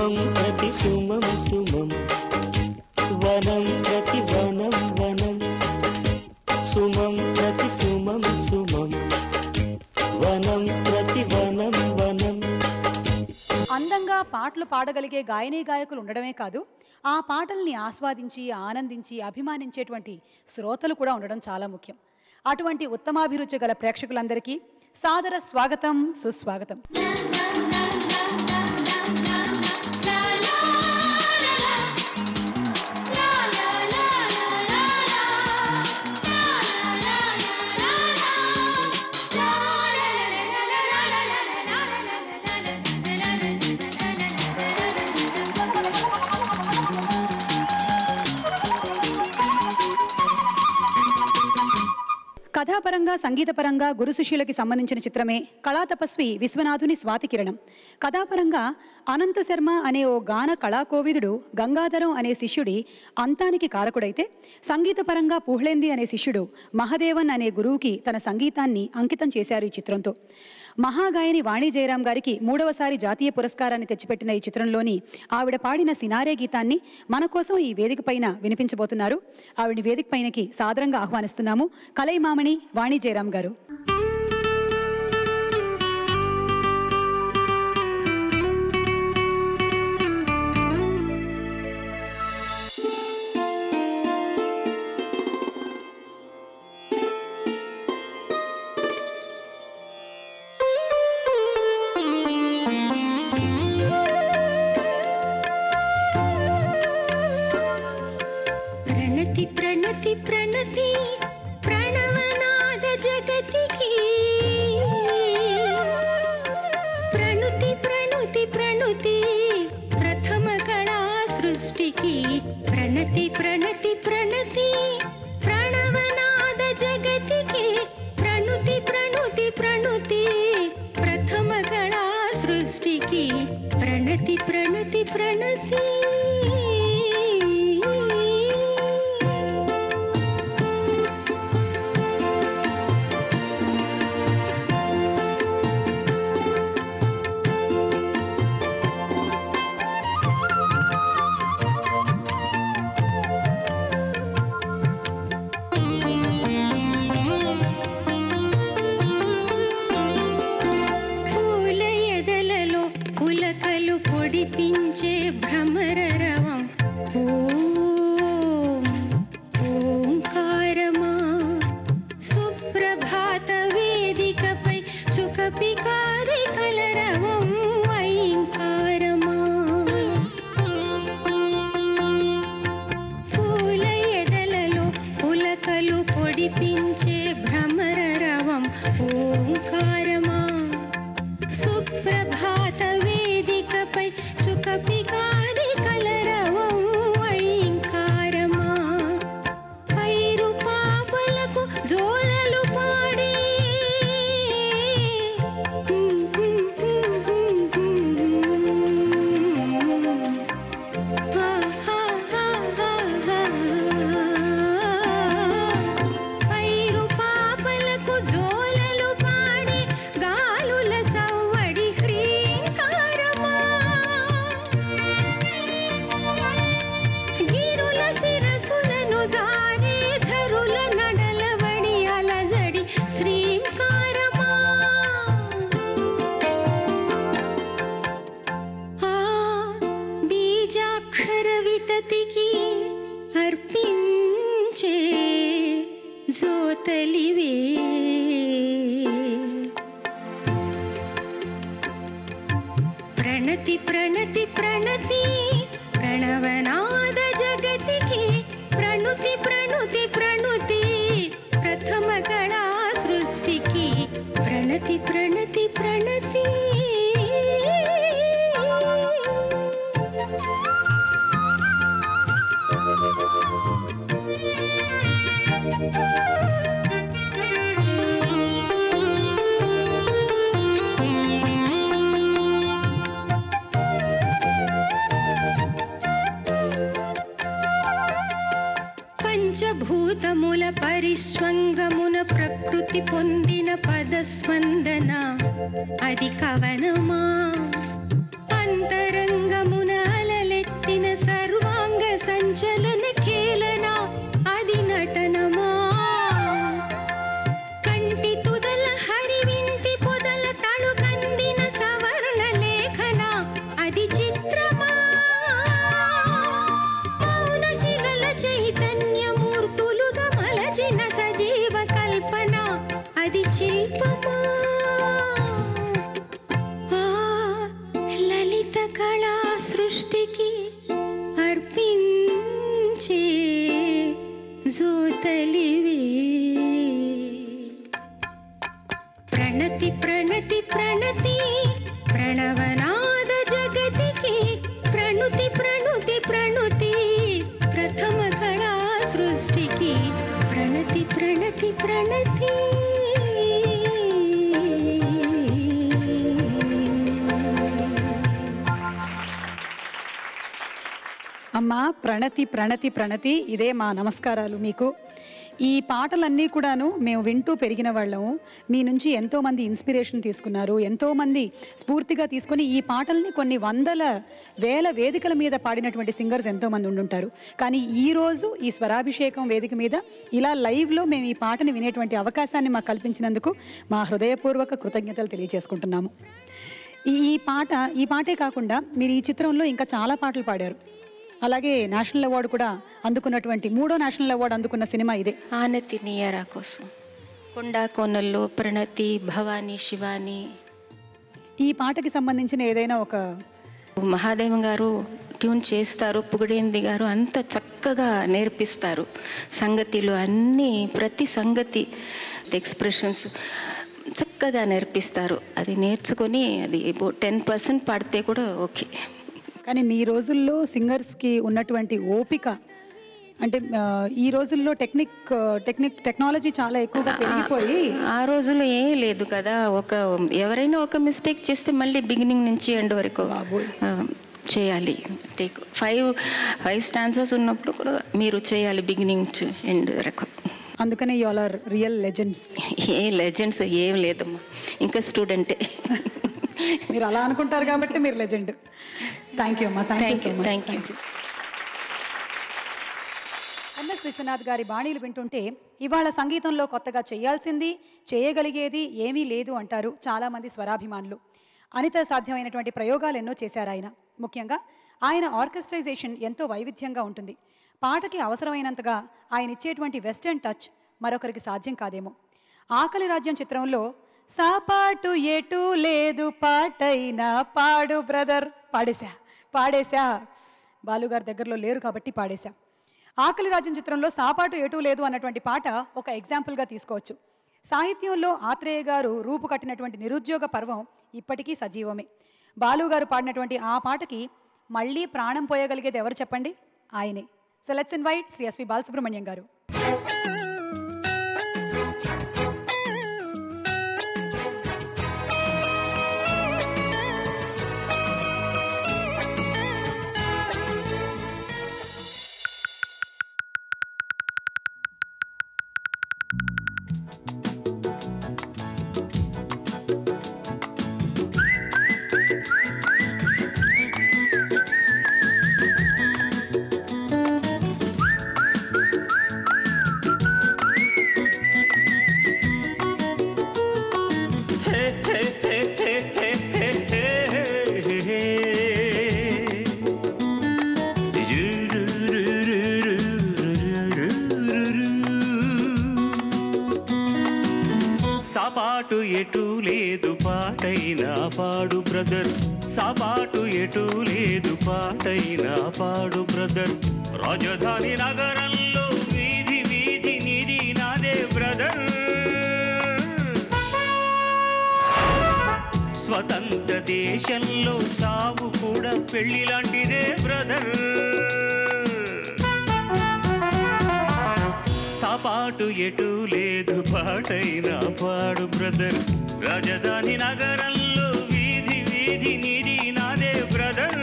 సుమం ప్రతి సుమం సుమం వనం ప్రతి వనం వనం సుమం ప్రతి సుమం సుమం వనం ప్రతి వనం వనం అందంగా పాటలు పాడగలిగే గాయనీ గాయకులు ఉండడమే కాదు ఆ పాటల్ని ఆస్వాదించి ఆనందించి అభిమానించేటువంటి శ్రోతలు కూడా ఉండడం చాలా ముఖ్యం అటువంటి ఉత్తమాభిరుచి గల ప్రేక్షకులందరికీ సాదర స్వాగతం సుస్వాగతం కథాపరంగా సంగీతపరంగా గురు శిష్యులకి సంబంధించిన చిత్రమే కళా తపస్వి విశ్వనాథుని స్వాతి కిరణం కథాపరంగా అనంత శర్మ అనే ఓ గాన కళాకోవిదుడు గంగాధరం అనే శిష్యుడి అంతానికి కారకుడైతే సంగీతపరంగా పుహ్ళేంది అనే శిష్యుడు మహదేవన్ అనే గురువుకి తన సంగీతాన్ని అంకితం చేశారు ఈ చిత్రంతో మహాగాయని వాణి జయరాం గారికి మూడవసారి జాతీయ పురస్కారాన్ని తెచ్చిపెట్టిన ఈ చిత్రంలోని ఆవిడ పాడిన సినారే గీతాన్ని మన కోసం ఈ వేదిక పైన వినిపించబోతున్నారు ఆవిడ వేదిక పైనకి సాదరంగా ఆహ్వానిస్తున్నాము కలైమామణి వాణి జయరాం గారు ప్రణతి ప్రణతి ప్రణతి ప్రణవనాద జగతికి ప్రణుతి ప్రణుతి ప్రణుతి ప్రథమ కళా సృష్టికి ప్రణతి ప్రణతి ప్రణతి ప్రణవనాద జగతికి ప్రణుతి ప్రణుతి ప్రణుతి ప్రథమ కళా సృష్టికి ప్రణతి ప్రణతి ప్రణతి పూల ఎదలలో పులకలు పొడిపించే భ్రమరరవం ఓం ఓంకారమా సుప్రభాత వేదికపై సుఖపికారి కలరవం ఐంకారమా పూల ఎదలలో పులకలు పొడిపించే భ్రమరరవం ఓంకారమా సుప్రభాత వేదికపై సుఖపికారి కలరవం ఐంకారమా పైరు పాపలకు జోలలు పాడి పైరు పాపలకు జోలలు పాడి గాలుల సవ్వడి హ్రీంకారమా గిరుల శిరసులను జారే ఝరుల నడలవడి అలజడి శ్రీంకారమా ఆ బీజాక్షర వితతికి అర్పించే జోతలివే ప్రణతి ప్రణతి ప్రణతి ప్రణవనాద జగతికి ప్రణుతి ప్రణుతి ప్రణుతి ప్రథమ కళా సృష్టికి ప్రణతి ప్రణతి ప్రణతి పంచభూతముల పరిష్వంగమున ప్రకృతి పొందిన పదస్వందన అది కవనమా అంతరంగమున ఖేలనా అది నటనమా కంటి తుదల హరివింటి పొదల తడుకందిన సవర్ణ లేఖన అది చిత్రమా మౌన శిలల చైతన్యమూర్తులుగా మలచిన సజీవ కల్పన అది శిల్పమా ఆ లలిత కళా సృష్టికి అర్పించే జోతలివే ప్రణతి ప్రణతి ప్రణతి ప్రణవనాద జగతికి ప్రణుతి ప్రణుతి ప్రణుతి ప్రథమ కళా సృష్టికి ప్రణతి ప్రణతి ప్రణతి అమ్మా ప్రణతి ప్రణతి ప్రణతి ఇదే మా నమస్కారాలు మీకు ఈ పాటలన్నీ కూడాను మేము వింటూ పెరిగిన వాళ్ళము మీ నుంచి ఎంతోమంది ఇన్స్పిరేషన్ తీసుకున్నారు ఎంతోమంది స్ఫూర్తిగా తీసుకొని ఈ పాటల్ని కొన్ని వందల వేల వేదికల మీద పాడినటువంటి సింగర్స్ ఎంతోమంది ఉండుంటారు కానీ ఈ రోజు ఈ స్వరాభిషేకం వేదిక మీద ఇలా లైవ్లో మేము ఈ పాటని వినేటువంటి అవకాశాన్ని మాకు కల్పించినందుకు మా హృదయపూర్వక కృతజ్ఞతలు తెలియజేసుకుంటున్నాము ఈ ఈ పాట ఈ పాటే కాకుండా మీరు ఈ చిత్రంలో ఇంకా చాలా పాటలు పాడారు అలాగే నేషనల్ అవార్డు కూడా అందుకున్నటువంటి మూడో నేషనల్ అవార్డు అందుకున్న సినిమా ఇదే ఆనతి నీయరా కోసం కొండా కోనల్లో ప్రణతి భవానీ శివాని ఈ పాటకి సంబంధించిన ఏదైనా ఒక మహాదేవం గారు ట్యూన్ చేస్తారు పుగడేంది గారు అంత చక్కగా నేర్పిస్తారు సంగతిలో అన్నీ ప్రతి సంగతి ఎక్స్ప్రెషన్స్ చక్కగా నేర్పిస్తారు అది నేర్చుకొని అది టెన్ పర్సెంట్ పాడితే కూడా ఓకే కానీ మీ రోజుల్లో సింగర్స్కి ఉన్నటువంటి ఓపిక అంటే ఆ, ఈ రోజుల్లో టెక్నిక్ టెక్నిక్ టెక్నాలజీ చాలా ఎక్కువగా పెరిగిపోయి ఆ రోజుల్లో ఏం లేదు కదా ఒక ఎవరైనా ఒక మిస్టేక్ చేస్తే మళ్ళీ బిగినింగ్ నుంచి ఎండ్ వరకు బాబోయ్. ఆ, చేయాలి టేక్ ఫైవ్ ఫైవ్ స్టాన్సెస్ ఉన్నప్పుడు కూడా మీరు చేయాలి బిగినింగ్ టు ఎండ్ వరకు అందుకనే you all are real legends ఏ లెజెండ్స్ ఏం లేదమ్మా ఇంకా స్టూడెంటే మీరు అలా అనుకుంటారు కాబట్టి మీరు లెజెండ్ థ్యాంక్ యూ అమ్మా thank you Thank so you, much thank you. Thank you MS Viswanath గారి బాణీలు వింటుంటే ఇవాళ సంగీతంలో కొత్తగా చేయాల్సింది చేయగలిగేది ఏమీ లేదు అంటారు చాలామంది స్వరాభిమానులు అనిత సాధ్యమైనటువంటి ప్రయోగాలు ఎన్నో చేశారు ఆయన ముఖ్యంగా ఆయన ఆర్కెస్ట్రైజేషన్ ఎంతో వైవిధ్యంగా ఉంటుంది పాటకి అవసరమైనంతగా ఆయన ఇచ్చేటువంటి వెస్టర్న్ టచ్ మరొకరికి సాధ్యం కాదేమో ఆకలి రాజ్యం చిత్రంలో సాపాటు ఎటు లేదు పాటైనా పాడు బ్రదర్ పాడేశా పాడేశా బాలుగారి దగ్గరలో లేరు కాబట్టి పాడేశా ఆకలి రాజ్యం చిత్రంలో సాపాటు ఎటు లేదు అన్నటువంటి పాట ఒక ఎగ్జాంపుల్గా తీసుకోవచ్చు సాహిత్యంలో ఆత్రేయ గారు రూపు కట్టినటువంటి నిరుద్యోగ పర్వం ఇప్పటికీ సజీవమే బాలు గారు పాడినటువంటి ఆ పాటకి మళ్ళీ ప్రాణం పోయగలిగేది ఎవరు చెప్పండి ఆయనే so let's invite Shri SP Balasubrahmanyam garu సాపాటు ఎటు లేదు పాటైనా పాడు బ్రదర్ సాపాటు ఎటు లేదు పాటైనా పాడు బ్రదర్ రాజధాని నగరంలో వీధి వీధి నిధి నాదే బ్రదర్ స్వతంత్ర దేశంలో చావు కూడా పెళ్లి లాంటిదే బ్రదర్ సాపాటు ఎటు లేదు పాటైనా పాడు బ్రదర్ రాజధాని నగరంలో వీధి వీధి నిధి నాదే బ్రదర్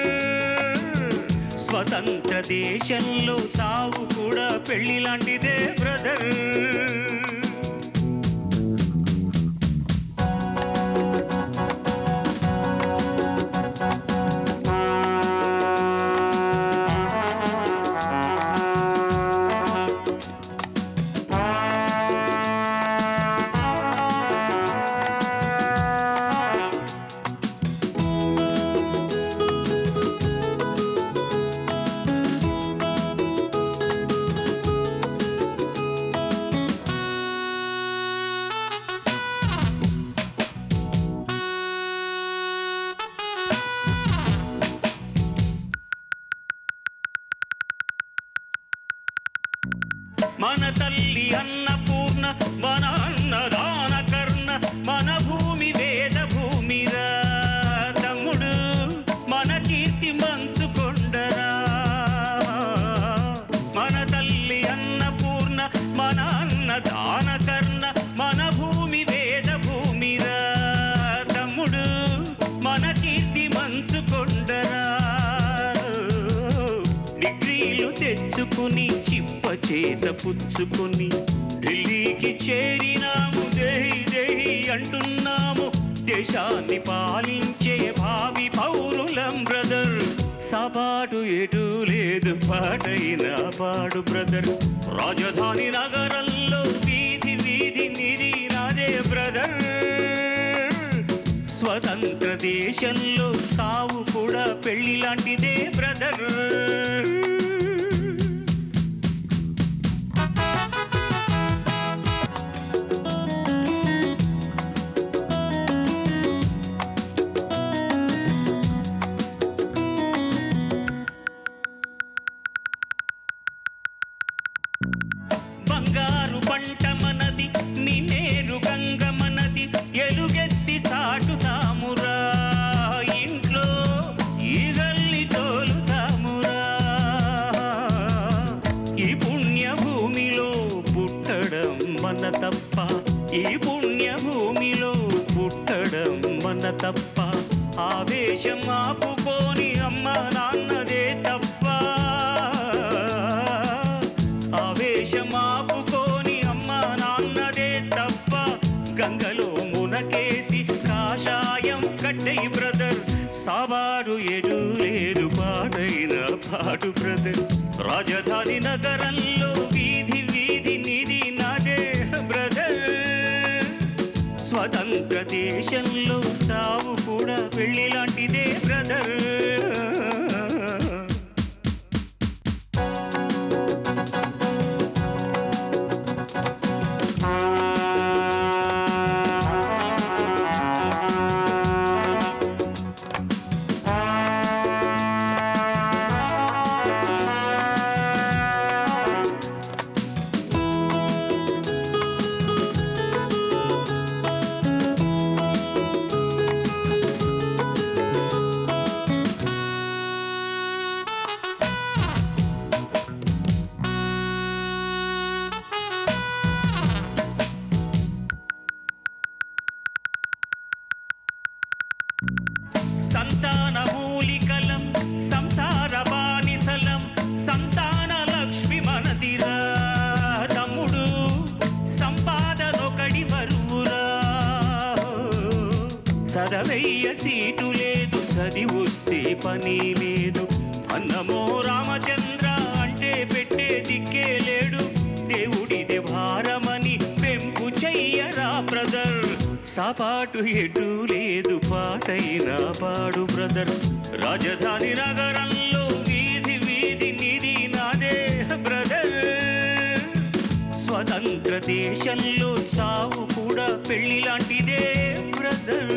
స్వతంత్ర దేశంలో సావు కూడా పెళ్లి లాంటిదే బ్రదర్ మన తల్లి అన్నపూర్ణ మన అన్నదాన కర్ణ మన భూమి వేద భూమిరా తమ్ముడు మన కీర్తి మంచుకొండరా మన తల్లి అన్నపూర్ణ మన అన్నదాన కర్ణ మన భూమి వేద భూమిరా తమ్ముడు మన కీర్తి మంచుకొండరా డిగ్రీలు తెచ్చుకుని చిప్ప చేత పుచ్చుకుని ఢిల్లీకి చేరినాము దేహి దేహి అంటున్నాము దేశాన్ని పాలించే భావి పౌరులం బ్రదర్ సపాటు ఎటు లేదు పాటైన పాడు బ్రదర్ రాజధాని నగరంలో వీధి వీధి నిధి నాదే బ్రదర్ స్వతంత్ర దేశంలో సావు కూడా పెళ్లి లాంటిదే బ్రదర్ బంగారు పంట మనది నిన్నేరు గంగ మనది ఎలుగెత్తి చాటుతామురా ఇంట్లో ఈగల్ని తోలుతామురా ఈ పుణ్య భూమిలో పుట్టడం మన తప్ప ఈ పుణ్య భూమిలో పుట్టడం మన తప్ప ఆవేశం ఆపుకోని అమ్మ నాన్నదే తప్ప ఆవేశం ఆపుకోని అమ్మ నాన్నదే తప్ప గంగలో మునకేసి కాషాయం కట్టయి బ్రదర్ సాబారు ఎడు లేదు పాడైన పాడు బ్రదర్ రాజధాని నగరంలో వీధి వీధి నిధి నాదే బ్రదర్ స్వతంత్ర దేశంలో తావు కూడా పెళ్లి లాంటిదే బ్రదర్ సంతాన మూలికలం సంసార బానిసలం సంతాన లక్ష్మి మనదిరా తమ్ముడు సంపాదనొకడి బరువురా చదవయ్య సీటు లేదు చదివొస్తే పని లేదు అన్నమో రామచంద్ర అంటే పెట్టే దిక్కే లేడు దేవుడిదే భారమని పెంపు చెయ్యరా బ్రదర్ సపాటు ఎటు లేదు పాటైన పాడు బ్రదర్ రాజధాని నగరంలో వీధి వీధి నిధి నాదే బ్రదర్ స్వతంత్ర దేశంలో చావు కూడా పెళ్లి లాంటిదే బ్రదర్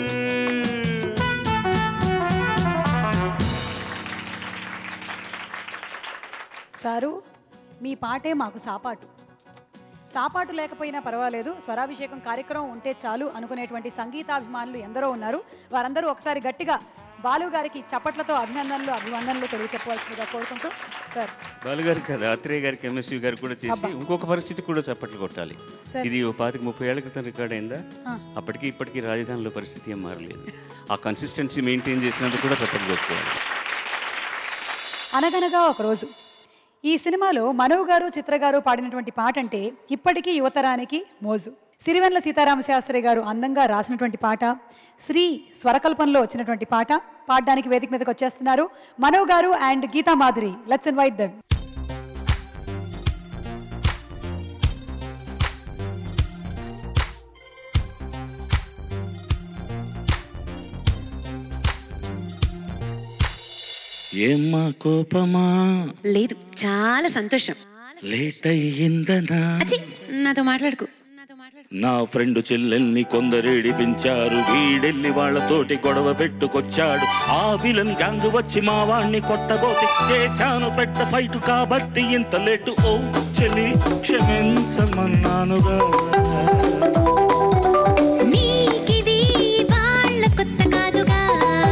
సారు మీ పాటే మాకు సాపాటు సాపాటు లేకపోయినా పర్వాలేదు స్వరాభిషేకం కార్యక్రమం ఉంటే చాలు అనుకునేటువంటి సంగీతాభిమానులు ఎందరో ఉన్నారు వారందరూ ఒకసారి గట్టిగా బాలు గారికి చప్పట్లతో అభినందనలు అభివందనలు తెలియచెప్పవలసిందిగా కోరుకుంటూ సార్ బాలుగారు కదా ఆత్రేయ గారికి ఎంఎస్వి గారు కూడా చేసి అబ్బా. ఇంకొక పరిస్థితి కూడా చప్పట్లు కొట్టాలి సరే. ఇది ఓ పాతిక ముప్పై ఏళ్ల క్రితం రికార్డ్ అయిందా ఆ. అప్పటికి ఇప్పటికీ రాజధానిలో పరిస్థితి ఏం మారలేదు ఆ కన్సిస్టెన్సీ మెయింటైన్ చేసినందుకు కూడా చప్పట్లు కొట్టుకోవాలి అనగనగా ఒకరోజు ఈ సినిమాలో మనవ్ గారు చిత్ర గారు పాడినటువంటి పాట అంటే ఇప్పటికీ యువతరానికి మోజు సిరివెన్ల సీతారామ శాస్త్రి గారు అందంగా రాసినటువంటి పాట శ్రీ స్వరకల్పంలో వచ్చినటువంటి పాట పాడడానికి వేదిక మీదకి వచ్చేస్తున్నారు Manav garu and Geetha Madhuri let's invite them ఏమ్మా కోపమా లేదు చాలా సంతోషం లేట్ అయ్యిందనా అచ్చి నాతో మాట్లాడుకు నాతో మాట్లాడుకు నా ఫ్రెండ్ చెల్లెల్ని కొందరేడిపించారు వీడెళ్ళి వాళ్ళతోటి గొడవ పెట్టుకొచ్చాడు ఆ విలన్ గ్యాంగ్ వచ్చి మా వాణ్ణి కొట్టబోతే చేశాను పెద్ద ఫైట్ కాబట్టి ఇంత లేటు ఓ చెల్లి క్షమించమన్నానుగా నీకిది వాళ్ళ కొత్త కాదుగా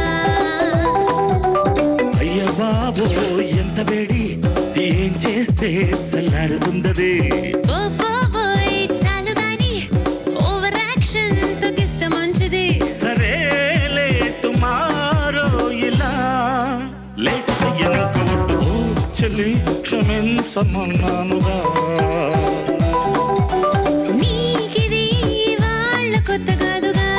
అయ్య బాబో ఎంత వేడి ఏం చేస్తే చల్లారుతుందది ఓ బాబోయ్ చాలు గాని ఓవర్ యాక్షన్ తగ్గిస్తే మంచిది సరేలే టుమారో ఇలా లేట్ చెయ్యనంకోటు ఓ చెల్లి క్షమించమన్నానుగా నీకిది వాళ్ళ కొత్త కాదుగా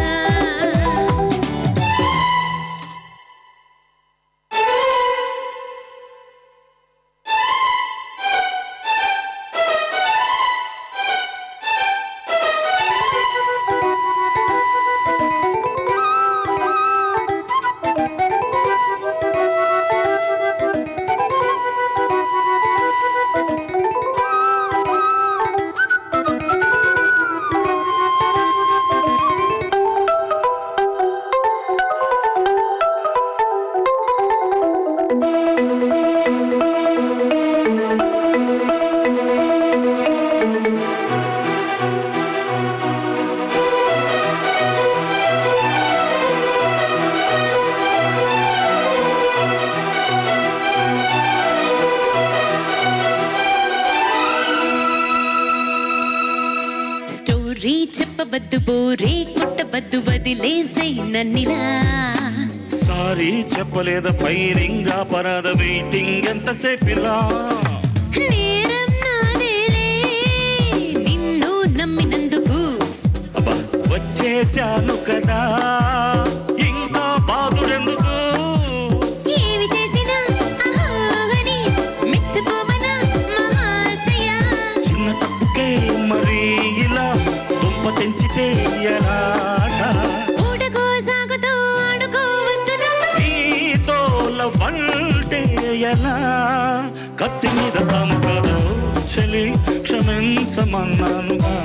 స్టోరీ చెప్పవద్దు బోరే కొట్టవద్దు వదిలేసై నన్నిలా సారీ చెప్పలేద ఫైరింగ్ అపరాధ వెయిటింగ్ ఎంతసేపిలా నేరం నాదేలే నిన్ను నమ్మినందుకు అబ్బా వచ్చేశాను కదా ఇంకా బాధుడెందుకు ఏమి చేసినా అహోగని మెచ్చుకోమనా మహాశయ చిన్న తప్పుకే మరి ఇలా దుంప తెంచితే ఎలాగా ఊటకో సాగుతూ ఆడుకోవద్దు నాతో నీతో లవ్వంటే ఎలా కత్తి మీద సాము కాదు చెలి క్షమించమన్నానుగా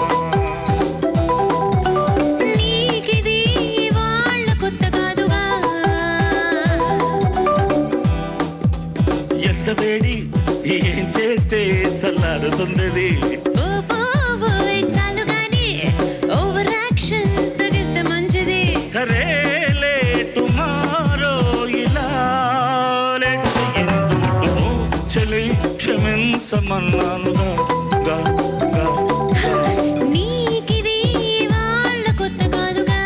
నీకిది వాళ్ళ కొత్త కాదుగా ఎంత వేడి ఏం చేస్తే చల్లారుతుంది ఓ బాబోయ్ చాలు గాని ఓవర్ యాక్షన్ తగిస్తే మంచిది సరేలే టుమారో ఇలా లేటు చెయ్యనుకుంటూ చెలి క్షమించమన్నానుగా గా గా గా నీకిది వాళ్ళ కొత్త కాదుగా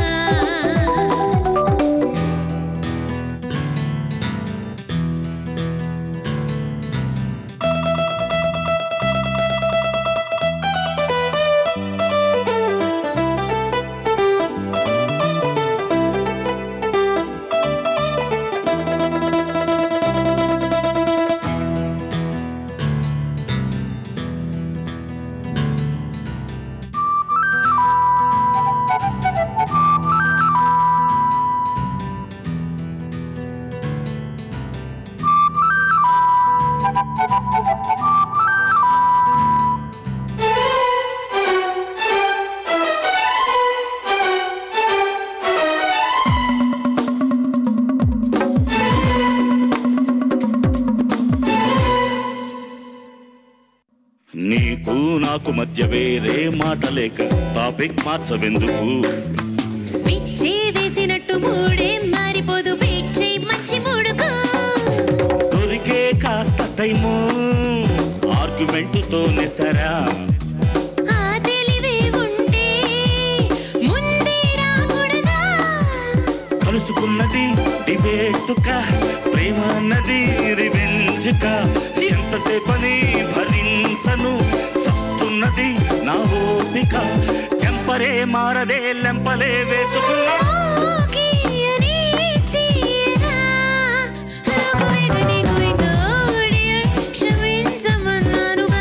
నీకు నాకు మధ్య వేరే మాట లేక టాపిక్ మార్చవెందుకు స్విచ్ వేసినట్టు మూడే మారిపోదు వెయిట్ చేయి మంచి మూడుకు దొరికే కాస్త టైము ఆర్గ్యుమెంటుతోనే సరా ఆ తెలివే ఉంటే ముందే రాకూడదా కలుసుకున్నది డిబేటుక ప్రేమ అన్నది రివెంజ్క ఎంతసేపని భరించను చస్తున్నది నా ఓపిక టెంపరే మారదే లెంపలే వేసుకున్నా ఓకే అనేస్తే ఎలా? లోకవేద నీకు ఇంకా ఓడియర్ క్షమించమన్నానుగా.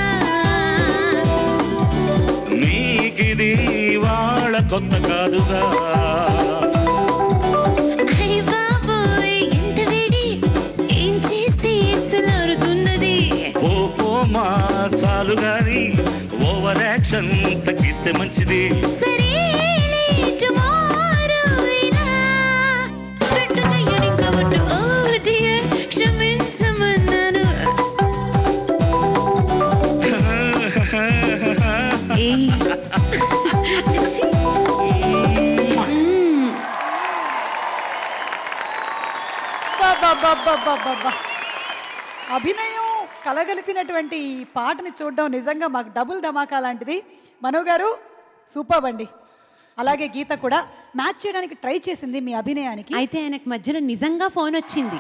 నీకిది వాళ్ళ కొత్త కాదుగా అయ్ బాబోయ్, ఎంత వేడి ఏం చేస్తే ఎక్సలారుతున్నది ఓ పో మా చాలు గాని ఓవర్ యాక్షన్ తగ్గిస్తే మంచిది సరేలే టుమారో ఇలా పెట్టు చెయ్యని కబట్టు ఓ డియర్ క్షమించమన్నాను ఏయ్ ఛీ. అబ్బబ్బబ్బబ్బబ్బబ్బా. అభినయం కలగలిపినటువంటి ఈ పాటని చూడడం నిజంగా మాకు డబుల్ ధమాకా లాంటిది మనో గారు సూపర్ అండి అలాగే గీత కూడా మ్యాచ్ చేయడానికి ట్రై చేసింది మీ అభినయానికి అయితే ఆయనకు మధ్యలో నిజంగా ఫోన్ వచ్చింది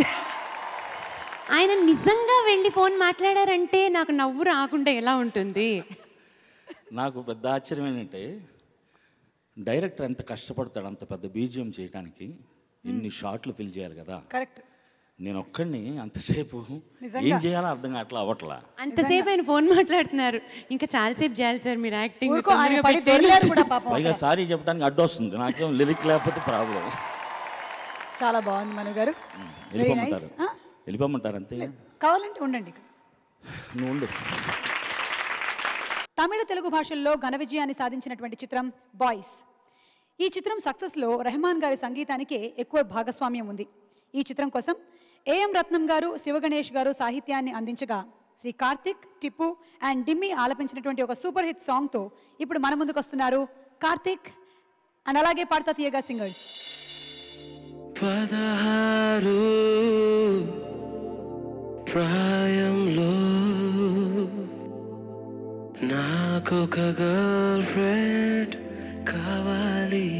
ఆయన నిజంగా వెళ్ళి ఫోన్ మాట్లాడారంటే నాకు నవ్వు రాకుండా ఎలా ఉంటుంది నాకు పెద్ద ఆశ్చర్యం ఏంటంటే డైరెక్టర్ ఎంత కష్టపడతాడు అంత పెద్ద బీజియం చేయడానికి ఇన్ని షాట్లు ఫిల్ చేయాలి కదా కరెక్ట్ నేను ఒక్కడిని అంతసేపు నిజంగా. ఏం చేయాలో అర్థం కావట్లా అవ్వట్లా అంతసేపు ఆయన ఫోన్ మాట్లాడుతున్నారు ఇంకా చాలాసేపు చేయాలి సార్ మీరు యాక్టింగ్ ఊరుకో ఆయన పడి దొరికారు కూడా పాపం పైగా అక్కడ. సారీ చెప్పడానికి అడ్డొస్తుంది నాకేం లిరిక్ లేకపోతే ప్రాబ్లం చాలా బాగుంది మను గారు వెరీ నైస్ వెళ్ళిపోమంటారు వెళ్ళిపోమంటారు అంతే కావాలంటే ఉండండి ఇక్కడ నువ్వు ఉండు తమిళ తెలుగు భాషల్లో ఘన విజయాన్ని సాధించినటువంటి చిత్రం బాయ్స్ ఈ చిత్రం సక్సెస్లో రెహమాన్ గారి సంగీతానికే ఎక్కువ భాగస్వామ్యం ఉంది ఈ చిత్రం కోసం ఏఎం రత్నం గారు శివగణేష్ గారు సాహిత్యాన్ని అందించగా శ్రీ కార్తిక్ టిప్పు అండ్ డిమ్మి ఆలపించినటువంటి ఒక సూపర్ హిట్ సాంగ్తో ఇప్పుడు మన ముందుకు వస్తున్నారు కార్తిక్ అండ్ అలాగే పాడతా తీయగా సింగర్స్ పదహారు ప్రాయంలో నాకొక గర్ల్ ఫ్రెండ్ కావాలి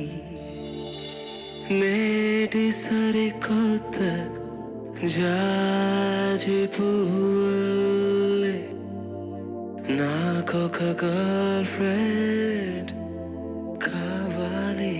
నేటి సరికొత్త జాజి పువ్వులే నాకొక గర్ల్ ఫ్రెండ్ కావాలి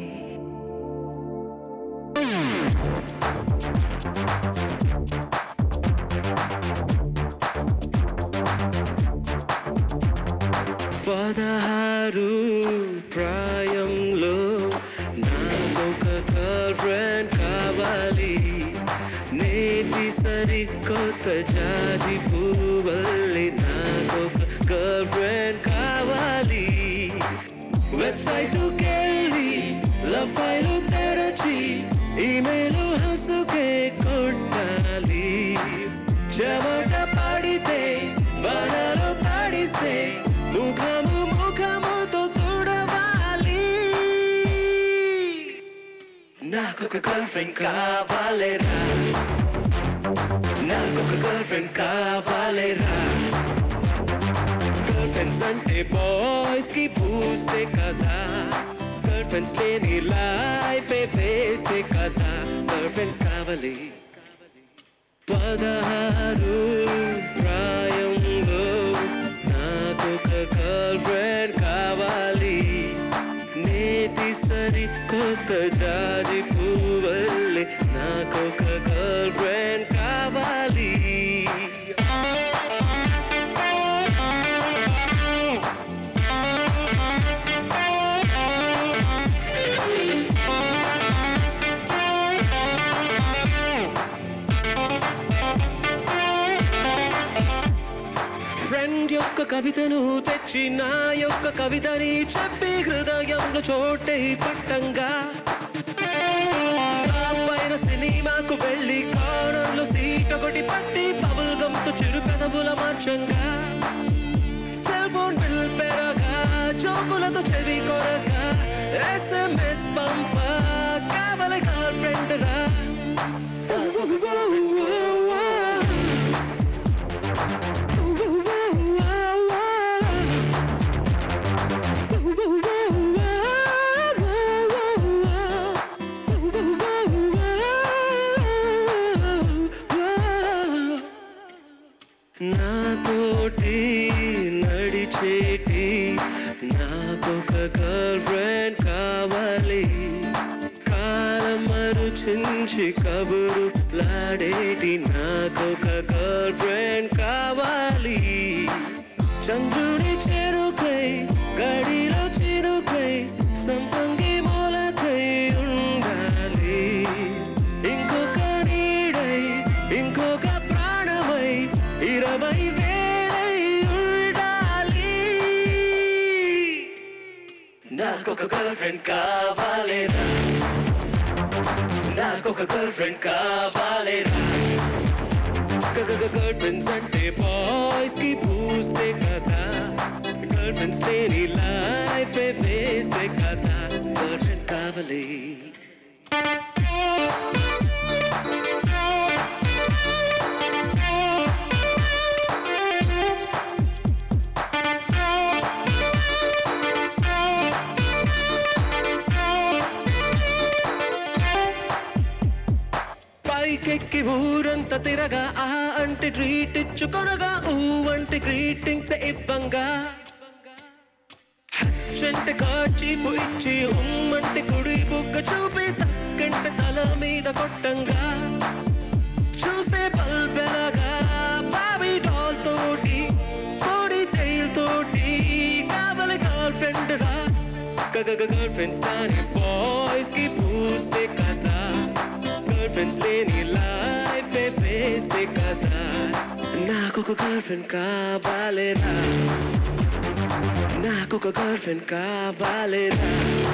పదహారు ప్రాయంలో నాకొక గర్ల్ ఫ్రెండ్ కావాలి నేటి సరికొత్త జాజి పువ్వల్లి నాకొక గర్ల్ ఫ్రెండ్ కావాలి వెబ్సైట్కెళ్ళి లవ్ ఫైలు తెరచి ఈమెయిల్ హసుకే కొట్టాలి చెమట పడితే వనలు తడిస్తే ముఖము ముఖముతో తుడవాలి నాకొక గర్ల్ ఫ్రెండ్ కావాలేరా నాకొక గర్ల్ ఫ్రెండ్ కావాలేరా గర్ల్ ఫ్రెండ్స్ అంటే బాయ్స్ కి పూస్తే కదా గర్ల్ ఫ్రెండ్స్ లేని లైఫ్ వేస్తే కదా గర్ల్ ఫ్రెండ్ కావాలి పదహారు ప్రాయంలో నాకొక గర్ల్ ఫ్రెండ్ కావాలి నేటి సరి కొత్త జారి పువ్వల్లి నాకొక గర్ల్ ఫ్రెండ్ కావాలి ఫ్రెండ్ యొక్క కవితను తెచ్చి నా యొక్క కవితని చెప్పి హృదయంలో చోటే పట్టంగా ఫ్లాప్ అయిన సినిమాకు వెళ్ళి కార్నర్లో సీట్ ఒకటి పట్టి బబుల్ గమ్తో చిరు పెదవుల మార్చంగా సెల్ ఫోన్ బిల్ పెరగా జోకులతో చెవి కొరగా ఎస్ఎంఎస్ పంప కావలి గర్ల్ ఫ్రెండ్ రా నాతోటి నడిచేటి నాకొక గర్ల్ ఫ్రెండ్ కావాలి కాలం మరుచించి కబురు లాడేటి నాకొక గర్ల్ ఫ్రెండ్ కావాలి చంద్రుడి చెరుకై గడిలో చిరుకై సంపంగి మూలకై ఉండాలి ఇంకొక నీడై ఇంకొక ప్రాణమై ఇరవై వేల నాకొక గర్ల్ ఫ్రెండ్ కావాలేరా నాకొక గర్ల్ ఫ్రెండ్ కావాలేరా గర్ల్ ఫ్రెండ్స్ అంటే బాయ్స్ కి బూస్టే కదా గర్ల్ ఫ్రెండ్స్ లేని లైఫ్ వేస్టే కదా గర్ల్ ఫ్రెండ్ కావాలి పైకెక్కి ఊరంతా తిరగా ఆ అంటే ట్రీట్ ఇచ్చుకొనగా ఊ అంటే గ్రీటింగ్స్ ఇవ్వంగా హచ్చంటే కాచీపు ఇచ్చి ఉమ్మంటే కుడి బుగ్గ చూపి తక్కంటే తల మీద కొట్టంగా చూస్తే పల్పెలగా బాబీ డాల్ తోటి కోడి టైల్ తోటి కావాలి గర్ల్ ఫ్రెండ్ రా గర్ల్ ఫ్రెండ్స్ కానీ బాయ్స్ కి పూస్తే కదా గర్ల్ ఫ్రెండ్స్ లేని లైఫ్ వేస్తే కదా నాకొక గర్ల్ ఫ్రెండ్ కావాలేరా నాకొక గర్ల్ ఫ్రెండ్ కావాలేరా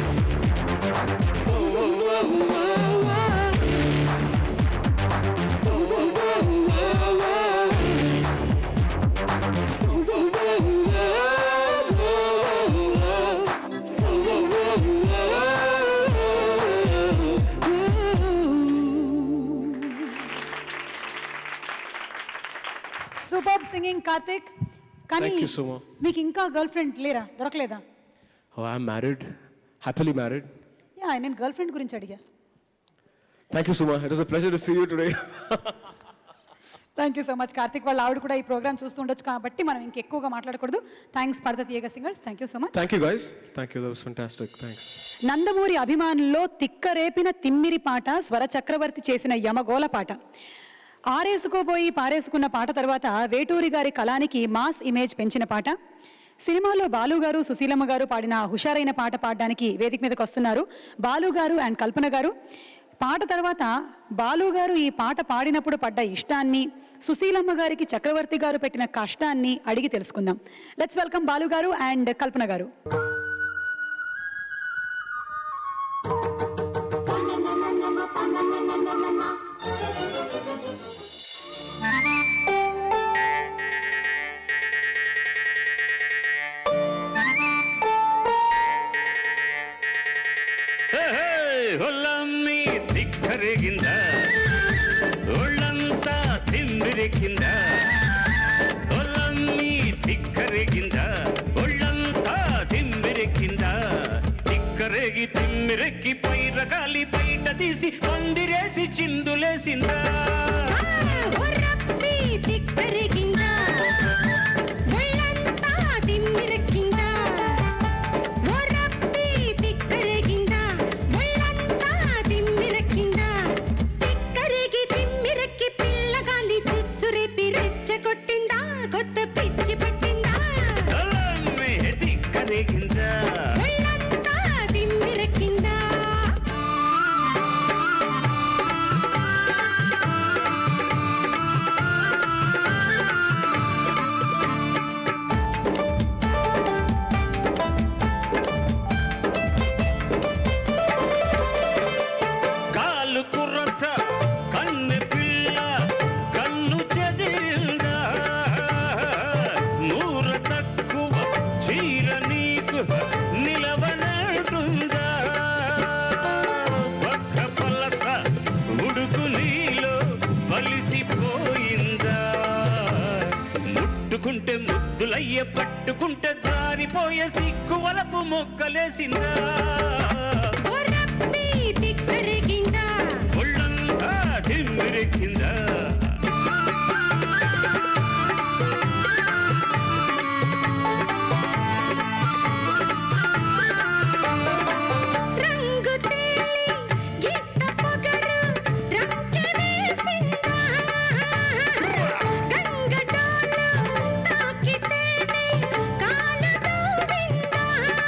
సూపర్ సింగింగ్ కార్తిక్ కానీ Thank you, Suma. మీకు ఇంకా గర్ల్ ఫ్రెండ్ లేరా దొరకలేదా Oh, I'm married, happily married. Yeah నేను గర్ల్ ఫ్రెండ్ గురించి అడిగా Thank you, Suma. It is a pleasure to see you today. Thank you so much Karthik వాళ్ళ ఆవిడ కూడా ఈ ప్రోగ్రామ్ చూస్తూ ఉండొచ్చు కాబట్టి మనం ఇంకెక్కువగా మాట్లాడకూడదు థ్యాంక్స్ పడత తీయగా singers thank you so much Thank you, guys. Thank you. That was fantastic. Thanks. Nandamuri అభిమానుల్లో తిక్కరేపిన తిమ్మిరి పాట స్వర చక్రవర్తి చేసిన యమగోల పాట ఆరేసుకోబోయి పారేసుకున్న పాట తర్వాత వేటూరి గారి కళానికి మాస్ ఇమేజ్ పెంచిన పాట సినిమాలో బాలు గారు సుశీలమ్మ గారు పాడిన హుషారైన పాట పాడడానికి వేదిక మీదకి వస్తున్నారు బాలు గారు అండ్ కల్పన గారు పాట తర్వాత బాలు గారు ఈ పాట పాడినప్పుడు పడ్డ ఇష్టాన్ని సుశీలమ్మ గారికి చక్రవర్తి గారు పెట్టిన కష్టాన్ని అడిగి తెలుసుకుందాం లెట్స్ వెల్కమ్ బాలు గారు అండ్ కల్పన గారు ಹೊಲ್ಲಮ್ಮಿ ದಿಕ್ಕರಿಗಿಂದ ಒಳ್ಳಂತ ತಿಂಬಿರಿಕಿಂದ ಹೊಲ್ಲಮ್ಮಿ ದಿಕ್ಕರಿಗಿಂದ ಒಳ್ಳಂತ ತಿಂಬಿರಿಕಿಂದ తిక్కరేగి తిమ్మిరెక్కి పైర గాలి బయట తీసి పందిరేసి చిందులేసిందా ఒరప్పి తిక్కరిగిందా ఒళ్ళంతా తిమ్మిరక్కిందా ఒరప్పి తిక్కరిగిందా ఒళ్ళంతా తిమ్మిరక్కిందా తిక్కరిగి తిమ్మిరక్కి పిల్లగాలి చుచ్చురేపి రెచ్చగొట్టిందా కొత్త పిచ్చి పట్టిందా ಹೊಲ್ಲಮ್ಮಿ ದಿಕ್ಕರಿಗಿಂದ ఒళ్ళంతా తిమ్మిరక్కిందా కాలు కుర్రచ కన్ను పిల్ల కన్ను చెదిరిందా నూర తక్కువ చీర నీకు నిలవనంటుందా పక్క పల్లచ ఉడుకు నీలో వలిసిపోయిందా ముట్టుకుంటే ముద్దులయ్య పట్టుకుంటే జారిపోయే సిగ్గు వలపు మొక్కలేసిందా ఒరప్పి తిక్కరిగిందా ఒళ్ళంతా తిమ్మిరెక్కిందా రంగు తేలి గిత్త పొగరు రంకె వేసిందా గంగడాలు తాకితేనే కాలు దూవిందా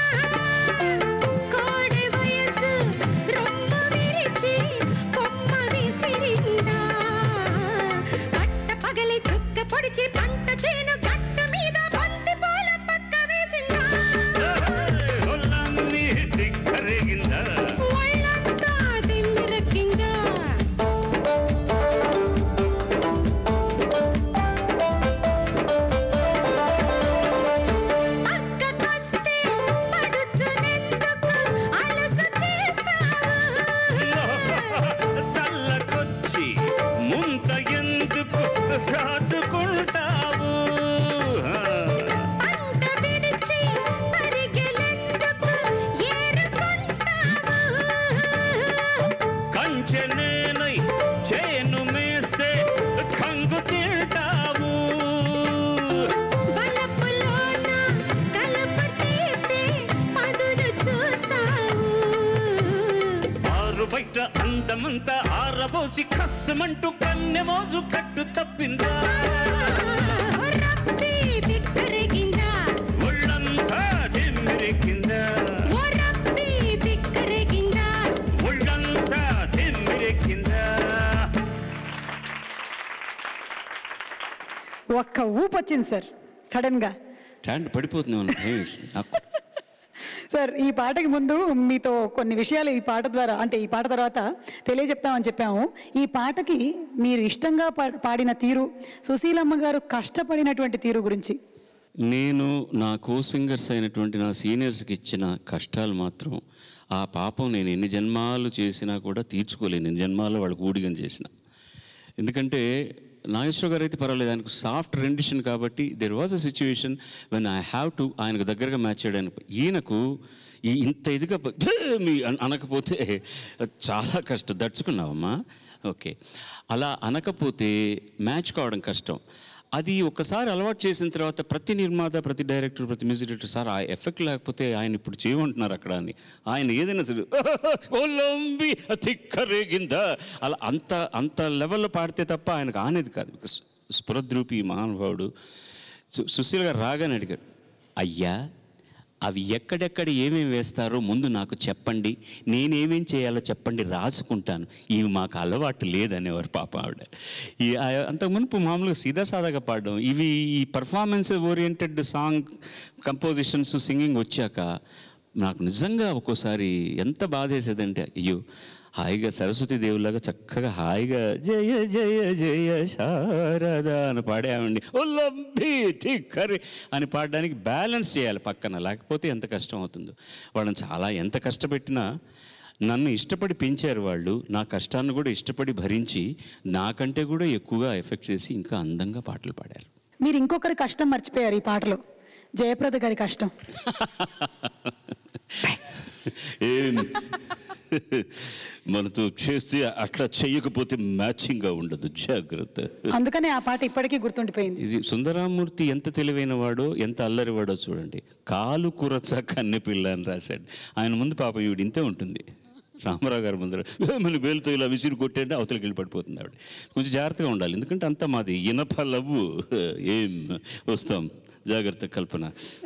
కోడి వయసు రొమ్మ విరిచి కొమ్మ విసిరిందా అందమంతా ఆరబోసి కస్సమంటూ కన్నె మోజు కట్టు తప్పిందా రప్పి దిక్కరగిందా ఒళ్ళంతా దిమ్మిరెక్కిందా ఓ రప్పి దిక్కరగిందా ఒళ్ళంతా దిమ్మిరెక్కిందా ఒక్క ఊపు వచ్చింది సార్ సడన్గా స్టాండ్ పడిపోతుంది ఏమన్నా భయం వేస్తుంది నాకు సార్ ఈ పాటకి ముందు మీతో కొన్ని విషయాలు ఈ పాట ద్వారా అంటే ఈ పాట తర్వాత తెలియజెప్తామని చెప్పాము ఈ పాటకి మీరు ఇష్టంగా పా- పాడిన తీరు సుశీలమ్మ గారు కష్టపడినటువంటి తీరు గురించి నేను నా కో సింగర్స్ అయినటువంటి నా సీనియర్స్కి ఇచ్చిన కష్టాలు మాత్రం ఆ పాపం నేను ఎన్ని జన్మాలు చేసినా కూడా తీర్చుకోలేను ఎన్ని జన్మాలు వాళ్ళకు ఊడిగం చేసిన ఎందుకంటే నాగేశ్వర గారు అయితే పర్వాలేదు ఆయనకు సాఫ్ట్ రెండిషన్ కాబట్టి there was a situation when I have to ఆయనకు దగ్గరగా మ్యాచ్ చేయడానికి ఈయనకు ఈ ఇంత ఇదిగా ప- మీ అన- అనకపోతే చాలా కష్టం దడుచుకున్నావమ్మా ఓకే అలా అనకపోతే మ్యాచ్ కావడం కష్టం అది ఒక్కసారి అలవాటు చేసిన తర్వాత ప్రతి నిర్మాత ప్రతి డైరెక్టర్ ప్రతి మ్యూజిక్ డైరెక్టర్ సార్ ఆ ఎఫెక్ట్ లేకపోతే ఆయన ఇప్పుడు చేయమంటున్నారు అక్కడ అని ఆయన ఏదైనా సరే ఒలంబి తిక్కరేగిందా అలా అంత అంత లెవెల్లో పాడితే తప్ప ఆయనకు ఆనేది కాదు బికాస్ స్ఫురద్రూపి మహానుభావుడు సు- సుశీల్ గారు రాగానే అడిగాడు అయ్యా అవి ఎక్కడెక్కడ ఏమేమి వేస్తారో ముందు నాకు చెప్పండి నేనేమేం చేయాలో చెప్పండి రాసుకుంటాను ఇవి మాకు అలవాటు లేదనేవారు పాప ఆవిడ ఈ ఆ- అంతకు మునుపు మామూలుగా సీదా సాదాగా పాడడం ఇవి ఈ performance oriented song compositions singing వచ్చాక నాకు నిజంగా ఒక్కోసారి ఎంత బాధేసేదంటే అయ్యో హాయిగా సరస్వతి దేవులాగా చక్కగా హాయిగా జయ జయ జయ శారద అని పాడామండి ఒల్లంబి తిక్కరి అని పాడడానికి బ్యాలెన్స్ చేయాలి పక్కన లేకపోతే ఎంత కష్టం అవుతుందో వాళ్ళని చాలా ఎంత కష్టపెట్టినా నన్ను ఇష్టపడి పెంచారు వాళ్ళు నా కష్టాన్ని కూడా ఇష్టపడి భరించి నాకంటే కూడా ఎక్కువగా ఎఫెక్ట్ చేసి ఇంకా అందంగా పాటలు పాడారు మీరు ఇంకొకరి కష్టం మర్చిపోయారు ఈ పాటలో జయప్రద గారి కష్టం ఏం మనతో చేస్తే అట్లా చేయకపోతే మ్యాచింగ్గా ఉండదు జాగ్రత్త అందుకనే ఆ పాట ఇప్పటికీ గుర్తుండిపోయింది ఇది సుందరామూర్తి ఎంత తెలివైన వాడో ఎంత అల్లరివాడో చూడండి కాలు కురచ కన్నె పిల్ల అని రాశాడు ఆయన ముందు పాపం ఈవిడ ఇంతే ఉంటుంది రామారావు గారి ముందర మళ్ళీ వేలుతో ఇలా విసిరి కొట్టండి అవతలకి వెళ్ళి పడిపోతుంది ఆవిడ కొంచెం జాగ్రత్తగా ఉండాలి ఎందుకంటే అంతా మాది ఇనప లవ్వు ఏం వస్తాం జాగ్రత్త కల్పన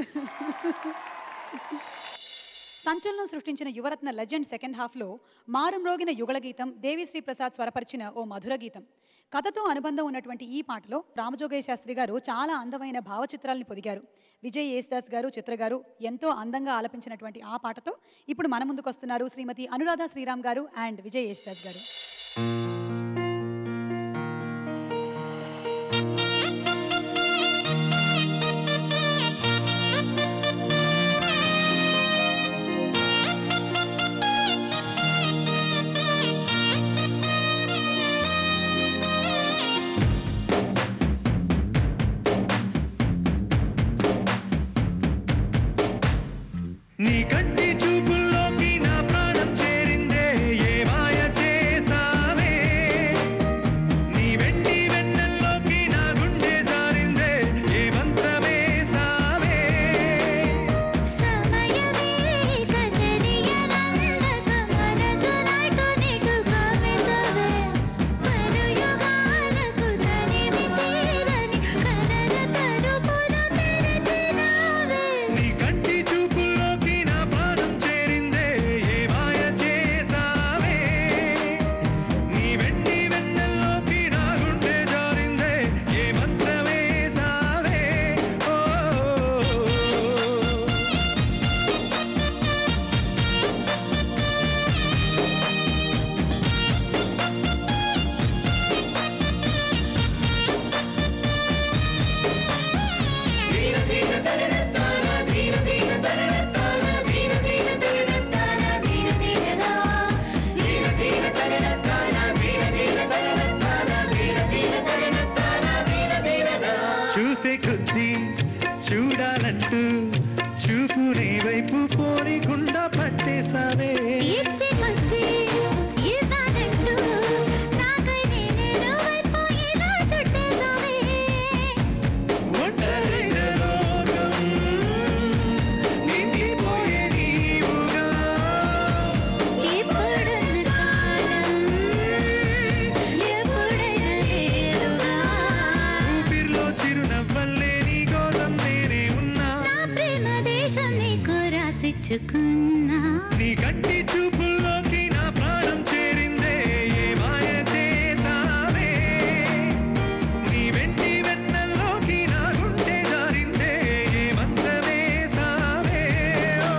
సంచలనం సృష్టించిన యువరత్న లెజెండ్ సెకండ్ హాఫ్లో మారుమ్రోగిన యుగళ గీతం దేవిశ్రీ ప్రసాద్ స్వరపరిచిన ఓ మధుర గీతం కథతో అనుబంధం ఉన్నటువంటి ఈ పాటలో రామజోగయ్య శాస్త్రి గారు చాలా అందమైన భావచిత్రాల్ని పొదిగారు విజయ్ యేసుదాస్ గారు చిత్ర గారు ఎంతో అందంగా ఆలపించినటువంటి ఆ పాటతో ఇప్పుడు మన ముందుకు వస్తున్నారు శ్రీమతి అనురాధ శ్రీరామ్ గారు అండ్ విజయ్ యేసుదాస్ గారు నీ కంటి చూపుల్లోకి నా ప్రాణం చేరిందే ఏ మాయ చేసావే నీ వెండి వెన్నెల్లోకి నా గుండె జారిందే ఏ మంత్రమేసావే సమయమే కదలియనందక మనసు నాటు నెట్టుకోమెసవే మరుయుగాలకు తనివి తీరని కలల తలుపులు తెరచినావే నీ కంటి చూపుల్లోకి నా ప్రాణం చేరిందే ఏ మాయ చేసావే నీ వెండి వెన్నెల్లోకి నా గుండె జారిందే ఏ మంత్రమేసావే ఓ చూసే కొద్దీ చూడాలంటూ చూపు నీ వైపు పోని గుండా పట్టేసావే ఇచ్చే కొద్దీ ఇవ్వాలంటూ నాకై నేనేదో అయిపోయేలా చుట్టేసావే ఒంటరైన లోకం నిండిపోయే నీవుగా ఇప్పుడున్న కాలం దోచుకున్నా నీ కంటి చూపుల్లోకి నా ప్రాణం చేరిందే ఏ మాయ చేసావే నీ వెంటి వెన్నెల్లోకి నా గుండె జారిందే ఏ మంత్రమేసావే ఓ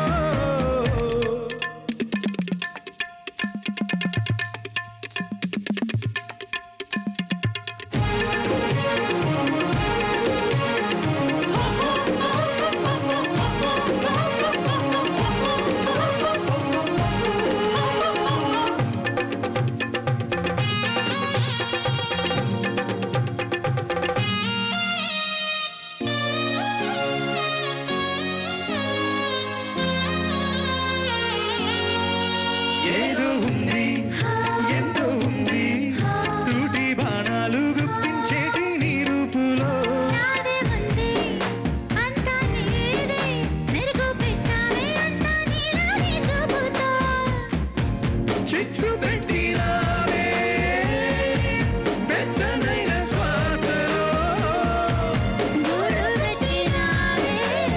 ఏదో ఉంది ఎంతో ఉంది సూటి బాణాలు గుప్పించేటి నీ రూపులో నాదే ఉంది అంతా నీదే మెరుగు పెట్టావే అంతా నీలానే చూపుతో చిచ్చు పెట్టినావే వెచ్చనైన శ్వాసలో గూడు పెట్టినావే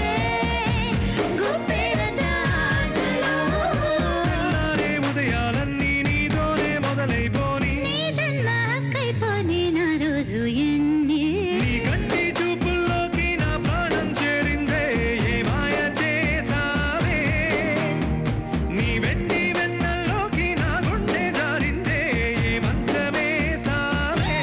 గుప్పెడ దాసులో నానే ఉదయాలన్నీ నీతోనే మొదలైపోని నీ జన్మ హక్కైపోని నా రోజు ఎన్ని నీ కంటి చూపుల్లోకి నా ప్రాణం చేరిందే ఏ మాయ చేసావే నీ వెండి వెన్నెల్లోకి నా గుండె జారిందే ఏ మంత్రమేసావే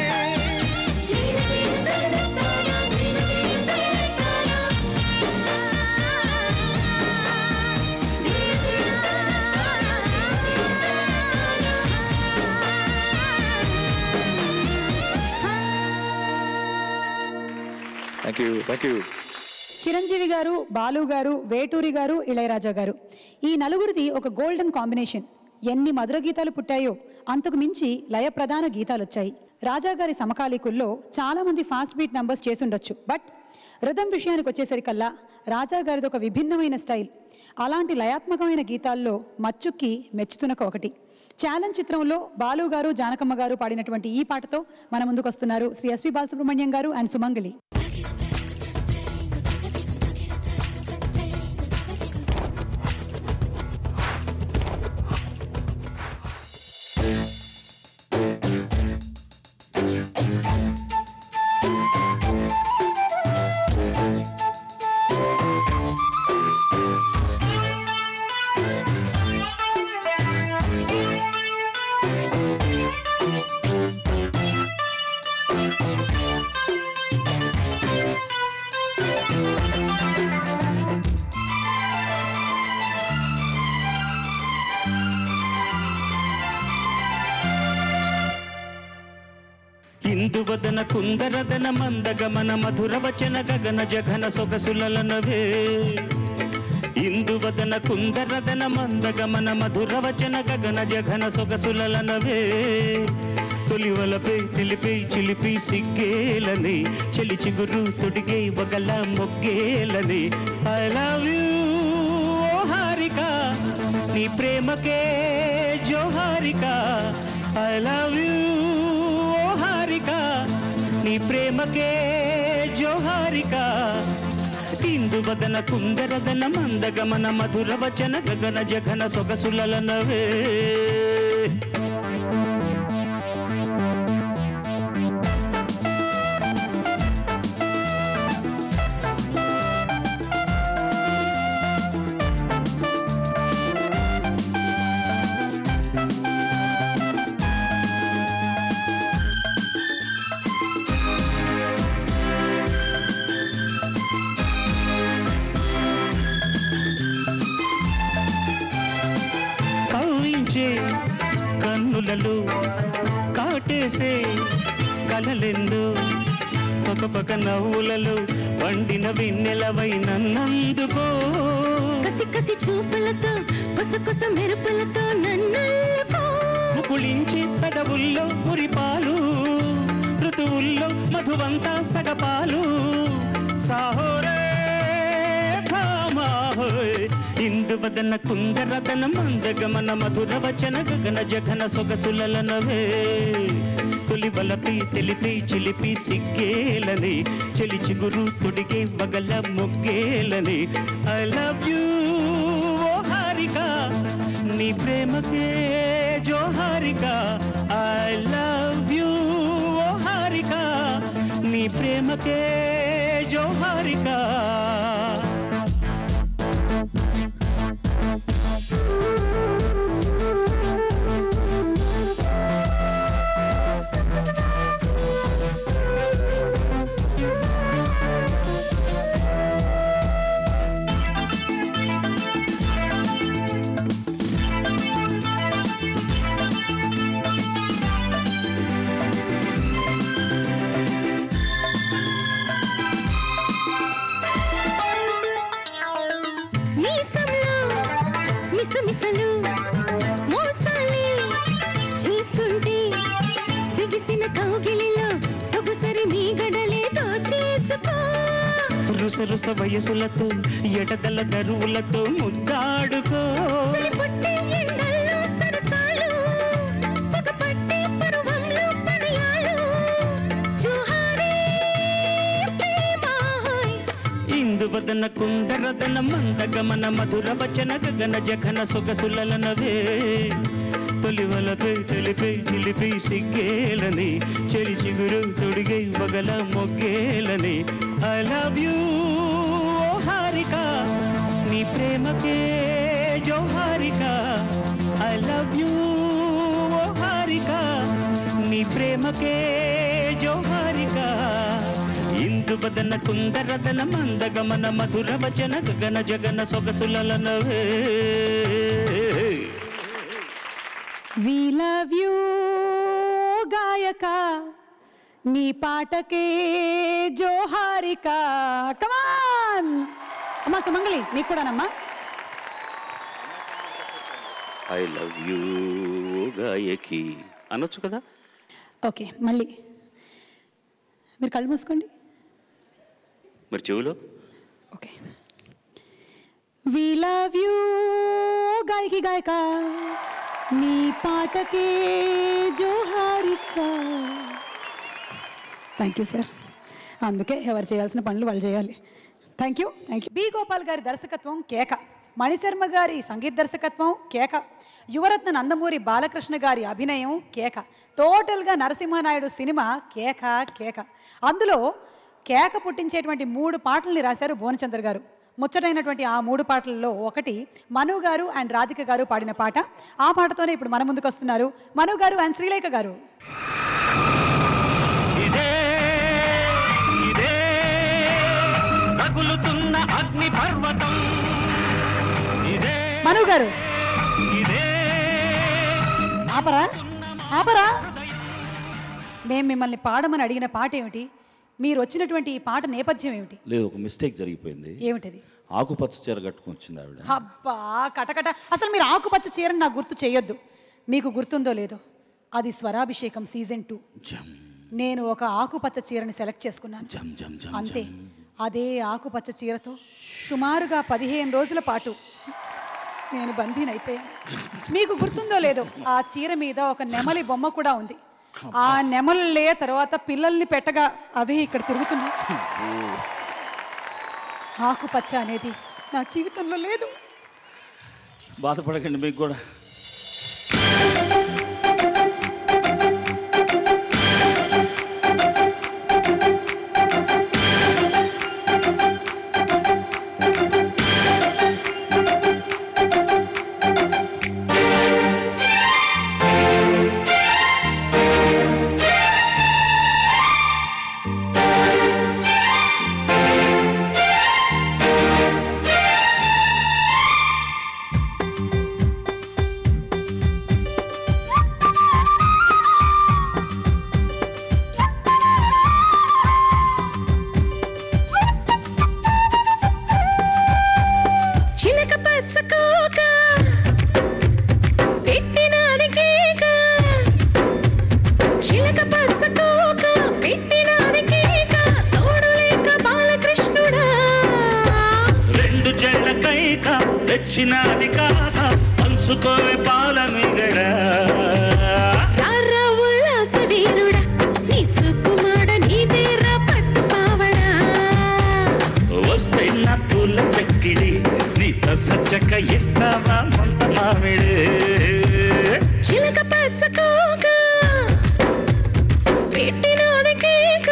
Thank you. Thank you. Chiranjeevi గారు బాలు గారు వేటూరి గారు ఇళయరాజా గారు ఈ నలుగురిది ఒక గోల్డెన్ కాంబినేషన్ ఎన్ని మధుర గీతాలు పుట్టాయో అంతకు మించి లయ ప్రధాన గీతాలు వచ్చాయి రాజా గారి సమకాలీకుల్లో చాలా మంది ఫాస్ట్ బీట్ నంబర్స్ చేసుండొచ్చు బట్ రిధం విషయానికి వచ్చేసరికల్లా రాజా గారిది ఒక విభిన్నమైన స్టైల్ అలాంటి లయాత్మకమైన గీతాల్లో మచ్చుక్కి మెచ్చుతునక ఒకటి ఛాలెంజ్ చిత్రంలో బాలు గారు జానకమ్మ గారు పాడినటువంటి ఈ పాటతో మన ముందుకు వస్తున్నారు శ్రీ ఎస్పి బాలసుబ్రహ్మణ్యం గారు అండ్ సుమంగళి ఇందువదన కుందరదన మందగమన మధుర వచన గగన జఘన సొగసులనవే ఇందువదన కుందరదన మందగమన మధుర వచన గగన జఘన సొగసులనవే తొలివలపై తెలిపై చిలిపి సిగ్గేలని చెలి చిగురు తొడిగే వగల మొగ్గేలని ఐ లవ్ యూ హారిక నీ ప్రేమకే జోహారిక ఐ లవ్ యూ హారిక నీ ప్రేమకే జోహారిక ఇందు వదన కుందరదన మందగమన మధుర వచన గగన జఘన సొగసులనవే కవ్వించే కన్నులలో కాటేసే కలలెందు పక పక నవ్వులలో పండిన వెన్నెలవై నన్నందుకో కసి కసి చూపులతో కొస కొస మెరుపులతో నన్నల్లుకో ముకుళించే పెదవుల్లో మురిపాలు ఋతువుల్లో మధువంతా సగపాలు సాహోరే భామాహోయ్. ఇందువదన కుందరదన మందగమన మధుర వచన గగన జఘన సొగసులనవే తొలి వలపి తెలిపి చిలిపి సిగ్గేలని చెలి చిగురు తొడిగే వగల మొగ్గేలని ఐ లవ్ యూ హారిక నీ ప్రేమకే జో హారిక ఐ లవ్ యూ ఓ హారిక నీ ప్రేమకే జో హారిక మీసంలో మిసమిసలు మోసాలి చూస్తుంటే బిగిసిన కౌగిలిలో సొగసరి మీ గడలేదో చేసుకో రుస రుస వయసులతో ఎడదల దరువులతో ముద్దాడుకో పుట్టే ఎండల్లో సరసాలు పగపట్టే పరువంలో పనయాలు జోహారీ ప్రేమాయ్ ఇందువదన కుందరదన మందగమన మధుర వచన గగన జఘన సొగసులనవే తొలివలపై తెలిపై నిలిపి సిగ్గేలని చెలి చిగురు తొడిగై వగల మొగ్గేలని ఐ లవ్ యూ హారిక నీ ప్రేమకే జో Harika I love you Harika నీ ప్రేమకే జో హారిక ఇందు బదన కుందరదన మందగమన మధుర వచన గగన జగన సొగసులనవే వి లవ్ యూ గాయక నీ పాటకే జోహారిక కమాన్ అమ్మా సుమంగళి నీకు కూడానమ్మా ఐ లవ్ యూ గాయకి అనొచ్చు కదా ఓకే మళ్ళీ మీరు కళ్ళు మూసుకోండి మరి చెవులో ఓకే వి లవ్ యూ గాయకి గాయక నీ పాటకే జోహారిక థ్యాంక్ యూ సార్ అందుకే ఎవరు చేయాల్సిన పనులు వాళ్ళు చేయాలి thank you thank you B Gopal గారి దర్శకత్వం కేక మణిశర్మ గారి సంగీత దర్శకత్వం కేక యువరత్న నందమూరి బాలకృష్ణ గారి అభినయం కేక టోటల్గా నరసింహనాయుడు సినిమా కేక కేక అందులో కేక పుట్టించేటువంటి మూడు పాటల్ని రాశారు భువనచంద్ర గారు ముచ్చటైనటువంటి ఆ మూడు పాటల్లో ఒకటి మను గారు అండ్ రాధిక గారు పాడిన పాట ఆ పాటతోనే ఇప్పుడు మన ముందుకు వస్తున్నారు మను గారు అండ్ శ్రీలేఖ గారు ఇదే ఇదే రగులుతున్న అగ్ని పర్వతం ఇదే మను గారు ఇదే ఆపరా ఆపరా మేము మిమ్మల్ని పాడమని అడిగిన పాట ఏమిటి మీరు వచ్చినటువంటి ఈ పాట నేపథ్యం ఏమిటి లేదు ఒక మిస్టేక్ జరిగిపోయింది ఏమిటది ఆకుపచ్చ చీర కట్టుకొని వచ్చింది ఆవిడ అబ్బా కటకట అసలు మీరు ఆకుపచ్చ చీరని నాకు గుర్తు చేయొద్దు మీకు గుర్తుందో లేదో అది స్వరాభిషేకం సీజన్ టూ నేను ఒక ఆకుపచ్చ చీరని సెలెక్ట్ చేసుకున్నాను జమ్ జమ్ జమ్ అంతే అదే ఆకుపచ్చ చీరతో సుమారుగా పదిహేను రోజుల పాటు నేను బందీనైపోయాను మీకు గుర్తుందో లేదో ఆ చీర మీద ఒక నెమలి బొమ్మ కూడా ఉంది ఆ నెమలే తర్వాత పిల్లల్ని పెట్టగా అవే ఇక్కడ తిరుగుతున్నాయి ఆకుపచ్చ అనేది నా జీవితంలో లేదు బాధపడకండి మీకు కూడా చిలక పచ్చ కోక పెట్టినాది కేక చిలక పచ్చ కోక పెట్టినాది కేక తోడు లేక బాలకృష్ణుడా రెండు జళ్ళ కైక తెచ్చినది కాక పంచుకోవే పాల మిగడ రారా ఉల్లాస వీరుడా నీ సుకుమాడ నీదేరా పట్టు పావడా వస్తే నా పూల చక్కిడి నీ దశ చెక్క ఇస్తావా మంత మామిడి చిలక పచ్చకోక పెట్టినది కేక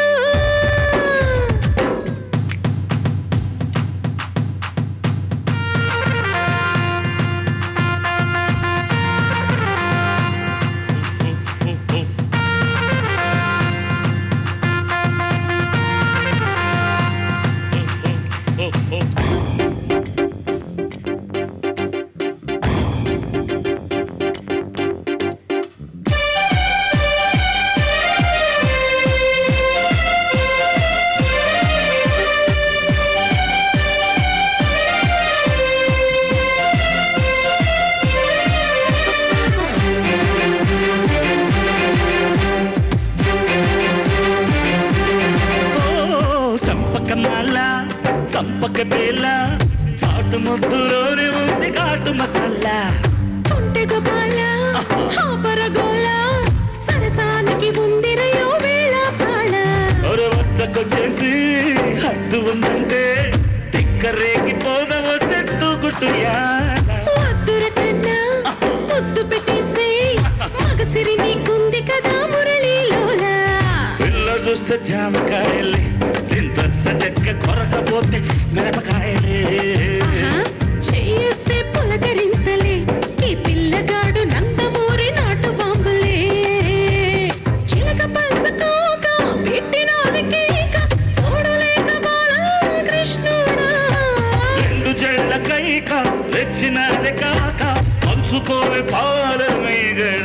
ఓ చంపక మాల చంపక బేల చాటు ముద్దులోనే ఉంది ఘాటు మసాలా ఉంటె గోపాల ఆపర గోల సరసానికి ఉందిరయో వేళ పాళ ఒక వద్దకు చేసి హద్దు ఉందంటే తిక్కరేగి పోదవో సెత్తు గుట్టుయా వద్దుర కన్నా ముద్దు పెట్టేసి మగసిరి నీకుంది కదా మురళీలోల పిల్ల చూస్తే జామకాయలే ఇంత సజక్క కొరకపోతే మిరపకాయలే చేయిస్తే పులకరింతలే ఈ పిల్లగాడు నందమూరి నాటు బాంబులే చిలక పంచకోక పెట్టినది కేక తోడలేక బాల కృష్ణుడా రెండు జళ్ళ కైక తెచ్చినది కాక పంచుకోవే పాల మీగడ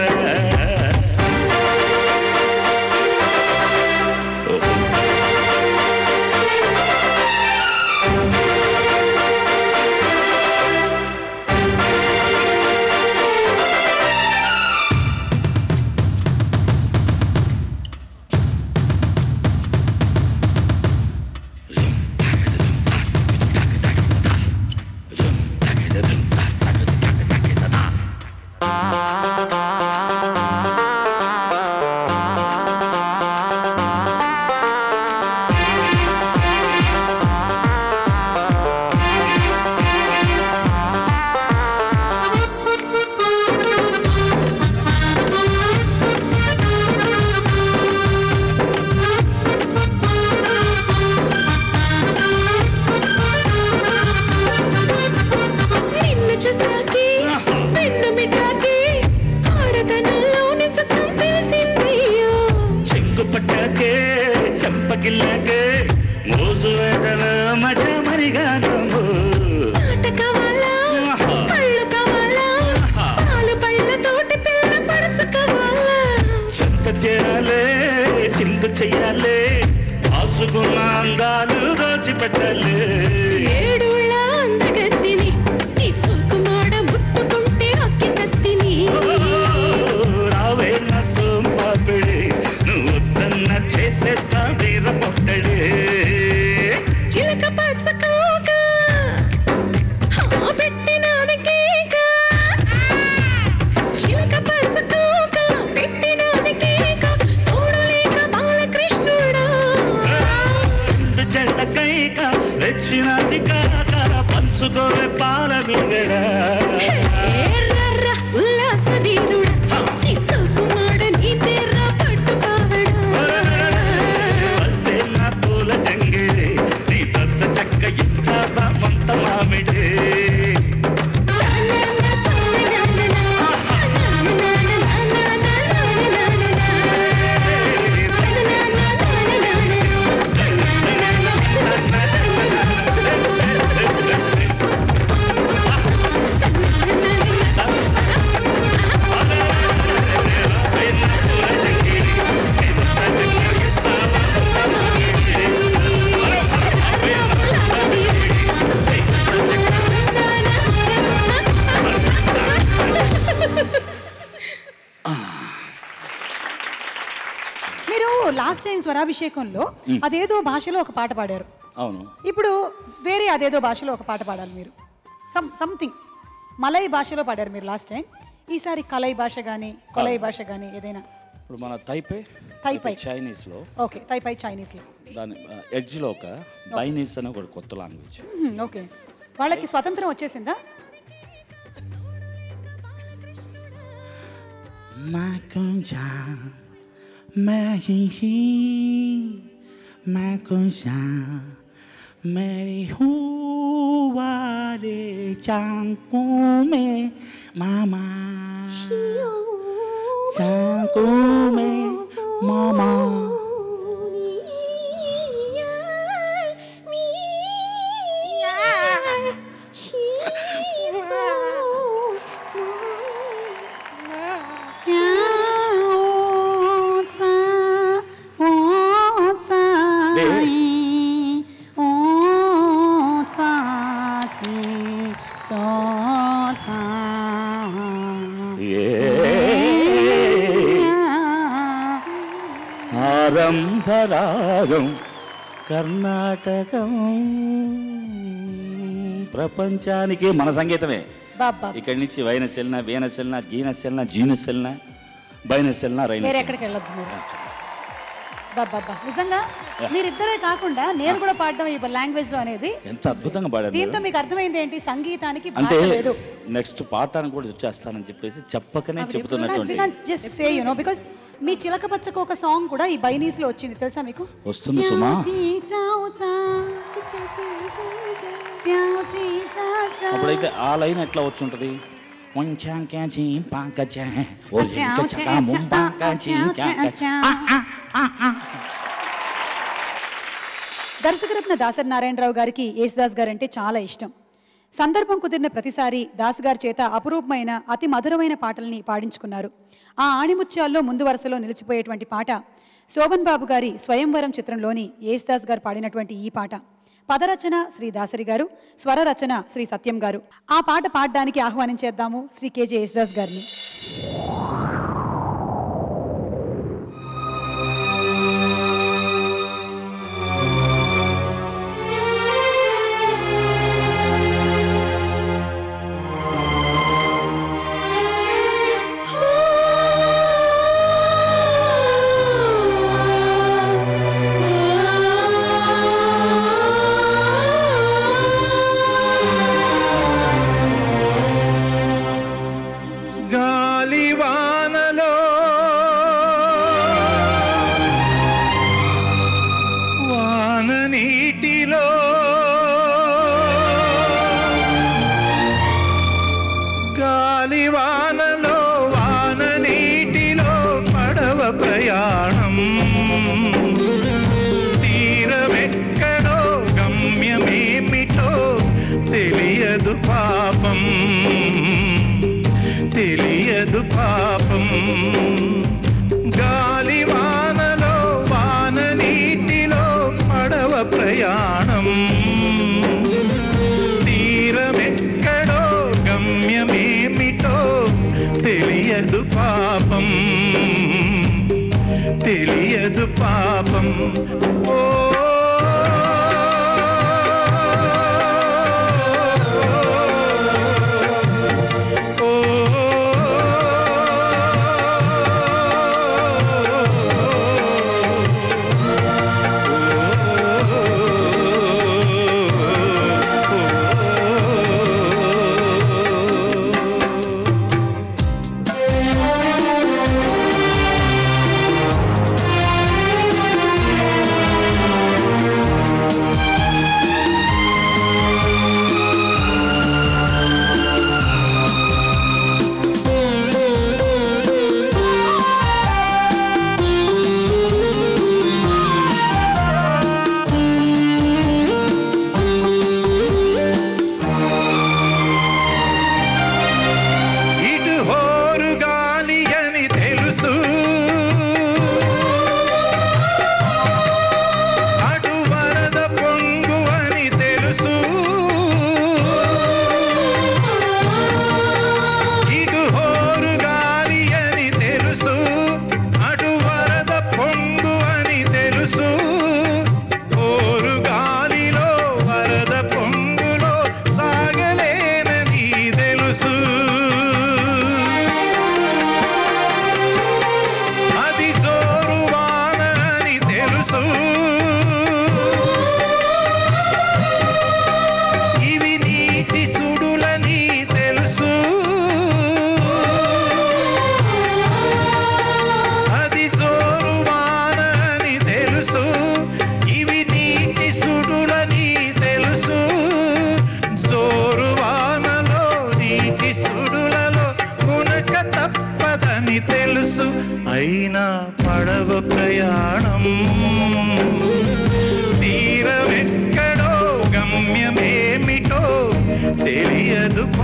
నిన్ను చూసాకి పెన్ను మిటాకి ఆడతనంలోని సుఖం తెలిసిందియో చెంగు పట్టాకే చెంపకిల్లాకే మోజు వేటల మజ మరిగా నువ్వు ఆట కావాలా పళ్ళు కావాలా నాలు పళ్ళతోటి పిల్ల పడచ కావాలా చెంత చేయాలే చింత చెయ్యాలే కాచుకున్న అందాలు దోచిపెట్టాలే ఏడుళ్ళ అందగత్తిని నీ సుకుమాడ ముట్టుకుంటే అక్కి కత్తిని రావే నా సోంపాపిడి నువ్వు వద్దన్న చేసేస్తా వీర పొట్టడే చిలక పచ్చకోక పెట్టినది కేక చిలక పచ్చకోక పెట్టినది కేక తోడలేక బాలకృష్ణుడా రెండు చెడ్డ కైక తెచ్చినది కాక పంచుకోవే పాల మీగడ ఏర్రర్ర ఉల్లాస వీరుడా నీ సుకుమాడ నీ తెర్ర పట్టుకావడా వస్తే నా పూల జంగిడి నీ దశ చెక్క ఇస్తావా మంత మామిడి మీరు లాస్ట్ టైం స్వరాభిషేకంలో మ్. అదేదో భాషలో ఒక పాట పాడారు అవును ఇప్పుడు వేరే అదేదో భాషలో ఒక పాట పాడాలి మీరు సమ్ సంథింగ్ మలై భాషలో పాడారు మీరు లాస్ట్ టైం ఈసారి కలై భాష కానీ కొలై భాష కానీ ఏదైనా ఇప్పుడు మన తైపే తైపై. చైనీస్లో ఓకే తైపై చైనీస్లో దాని ఎడ్జ్లో ఒక బైనీస్ అని ఒక కొత్త లాంగ్వేజ్ మ్మ్, ఓకే వాళ్ళకి స్వతంత్రం వచ్చేసిందా मेरी हुआ रे चांकू में मामा चांकू में मामा ఆరంభరాగం కర్ణాటకం ప్రపంచానికి మన సంగీతమే బాబా ఇక్కడి నుంచి వైనస్ వెళ్ళినా వీనస్ వెళ్ళినా గీనస్ వెళ్ళినా జీనస్ వెళ్ళినా బైనస్ వెళ్ళినా వేరే రైనస్ ఎక్కడికి వెళ్ళొద్దు మీరు బాబా నిజంగా మీరిద్దరే కాకుండా నేను కూడా పాడడం ఈ లాంగ్వేజ్ లో అనేది ఎంత అద్భుతంగా పాడారు దీంతో మీరు. మీకు అర్థమైంది ఏంటి సంగీతానికి అంటే భాష లేదు నెక్స్ట్ పాఠాన్ని కూడా వచ్చేస్తానని చెప్పేసి చెప్పకనే చెబుతున్నటువంటి just say you no because మీ చిలక పచ్చకు ఒక సాంగ్ కూడా ఈ బైనీస్ లో వచ్చింది తెలుసా మీకు వస్తుంది సుమా. అప్పుడైతే ఆ లైన్ ఎట్లా వచ్చి ఉంటుంది దర్శకరత్న దాసరి నారాయణరావు గారికి యేసుదాస్ గారు అంటే చాలా ఇష్టం సందర్భం కుదిరిన ప్రతిసారి దాస్ గారి చేత అపురూపమైన అతి మధురమైన పాటల్ని పాడించుకున్నారు ఆ ఆణిముత్యాల్లో ముందు వరుసలో నిలిచిపోయేటువంటి పాట శోభన్ బాబు గారి స్వయంవరం చిత్రంలోని యేసుదాస్ గారు పాడినటువంటి ఈ పాట పదరచన శ్రీ దాసరి గారు స్వర రచన శ్రీ సత్యం గారు ఆ పాట పాడడానికి ఆహ్వానించేద్దాము శ్రీ కేజే యేసుదాస్ గారిని గాలివానలో వాన నీటిలో గాలివానలో వాన నీటిలో పడవ ప్రయాణం తీరమెక్కడో గమ్యమేమిటో తెలియదు పాపం తెలియదు పాపం గాలివానలో వాన నీటిలో పడవ ప్రయాణం తీరమెక్కడో గమ్యమేమిటో తెలియదు పాపం తెలియదు పాపం ఓ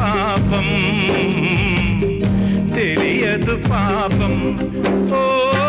పాపం తెలియదు పాపం ఓ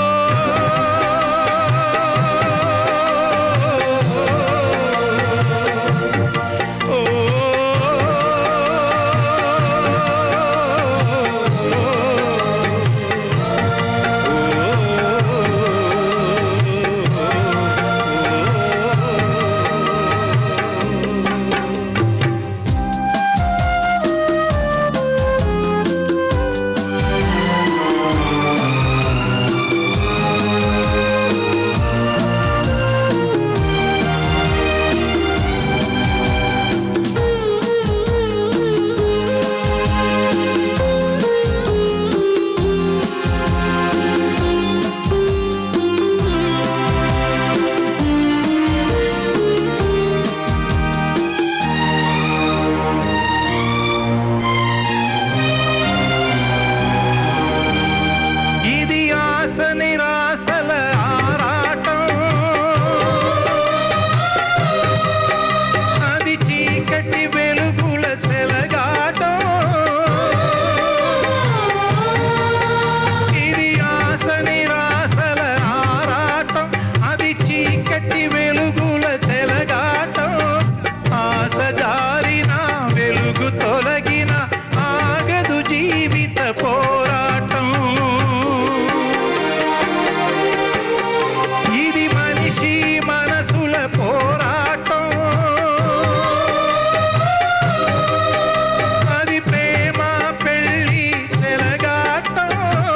ఇది ఆశ నిరాశల ఆరాటం అది చీకటి వెలుగుల సెలగాటం ఇది ఆశ నిరాశల ఆరాటం అది చీకటి వెలుగుల చెలగాటం ఆశ జారిన వెలుగు తొలగిన ఆగదు జీవిత పోరాటం ఇది మనిషి మనసుల పోరాటం అది ప్రేమ పెళ్ళి చెలగాటం